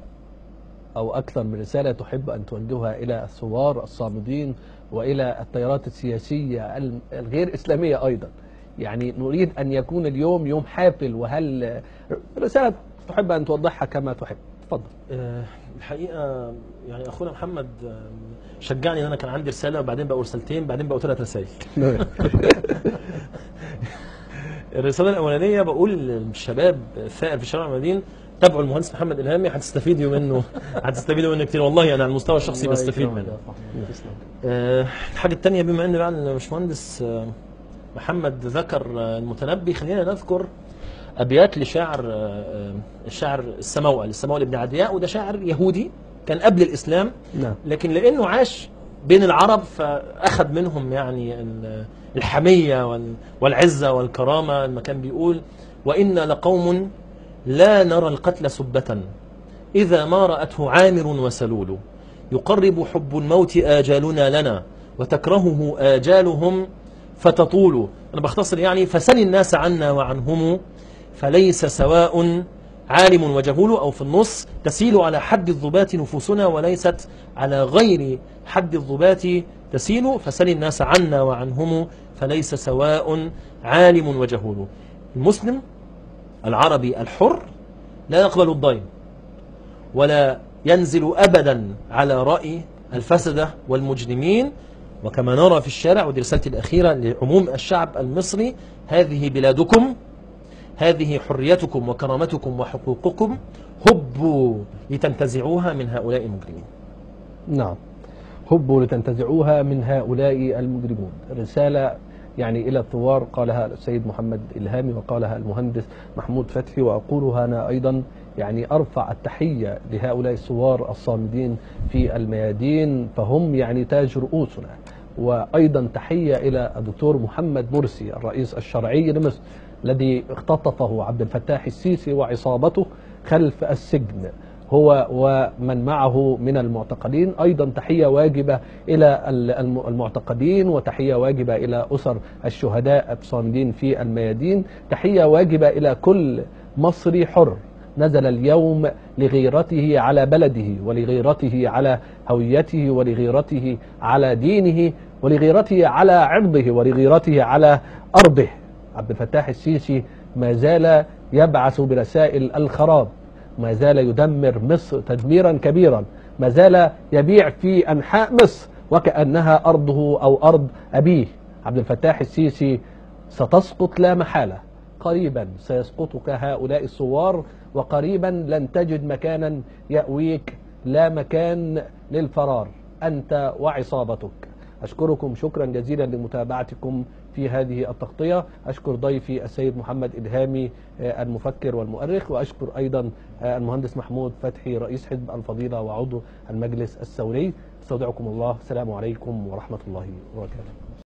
او اكثر من رساله تحب ان توجهها الى الثوار الصامدين والى التيارات السياسيه الم- الغير اسلاميه ايضا يعني نريد ان يكون اليوم يوم حافل وهل آه، رساله تحب ان توضحها كما تحب تفضل آه، الحقيقه يعني اخونا محمد آه، شجعني ان انا كان عندي رساله وبعدين بقوا رسالتين بعدين بقوا ثلاث رسائل الرساله الاولانيه بقول للشباب الثائر في شارع المدينه تابعوا المهندس محمد الهامي هتستفيدوا منه هتستفيدوا منه كتير والله انا على المستوى الشخصي الله بستفيد يكرمك منه يا فخر. تسلم. آه، الحاجة التانية بما ان بقى الباشمهندس آه، محمد ذكر آه، المتنبي خلينا نذكر ابيات لشاعر آه، آه، الشاعر السموأل السموأل ابن عدياء وده شاعر يهودي كان قبل الاسلام نعم لكن لانه عاش بين العرب فاخذ منهم يعني ال- الحميه وال- والعزه والكرامه لما كان بيقول وانا لقوم لا نرى القتل سبه اذا ما راته عامر وسلول يقرب حب الموت اجالنا لنا وتكرهه اجالهم فتطول انا بختصر يعني فسل الناس عنا وعنهم فليس سواء عالم وجهول أو في النص تسيل على حد الضبات نفوسنا وليست على غير حد الضبات تسيل فسل الناس عنا وعنهم فليس سواء عالم وجهول المسلم العربي الحر لا يقبل الضيم ولا ينزل أبدا على رأي الفسدة والمجرمين وكما نرى في الشارع ودي رسالتي الأخيرة لعموم الشعب المصري هذه بلادكم هذه حريتكم وكرامتكم وحقوقكم هبوا لتنتزعوها من هؤلاء المجرمين نعم هبوا لتنتزعوها من هؤلاء المجرمون رسالة يعني إلى الثوار قالها السيد محمد إلهامي وقالها المهندس محمود فتحي وأقولها أنا أيضا يعني أرفع التحية لهؤلاء الثوار الصامدين في الميادين فهم يعني تاج رؤوسنا وأيضا تحية إلى الدكتور محمد مرسي الرئيس الشرعي لمصر الذي اختطفه عبد الفتاح السيسي وعصابته خلف السجن هو ومن معه من المعتقلين أيضا تحية واجبة إلى الم- المعتقلين وتحية واجبة إلى أسر الشهداء الصامدين في الميادين تحية واجبة إلى كل مصري حر نزل اليوم لغيرته على بلده ولغيرته على هويته ولغيرته على دينه ولغيرته على عرضه ولغيرته على أرضه عبد الفتاح السيسي ما زال يبعث برسائل الخراب ما زال يدمر مصر تدميرا كبيرا ما زال يبيع في أنحاء مصر وكأنها أرضه أو أرض أبيه عبد الفتاح السيسي ستسقط لا محالة قريبا سيسقطك هؤلاء الثوار وقريبا لن تجد مكانا يأويك لا مكان للفرار أنت وعصابتك أشكركم شكرا جزيلا لمتابعتكم في هذه التغطية أشكر ضيفي السيد محمد إلهامي آه، المفكر والمؤرخ وأشكر أيضا آه، المهندس محمود فتحي رئيس حزب الفضيلة وعضو المجلس الثوري استودعكم الله السلام عليكم ورحمة الله وبركاته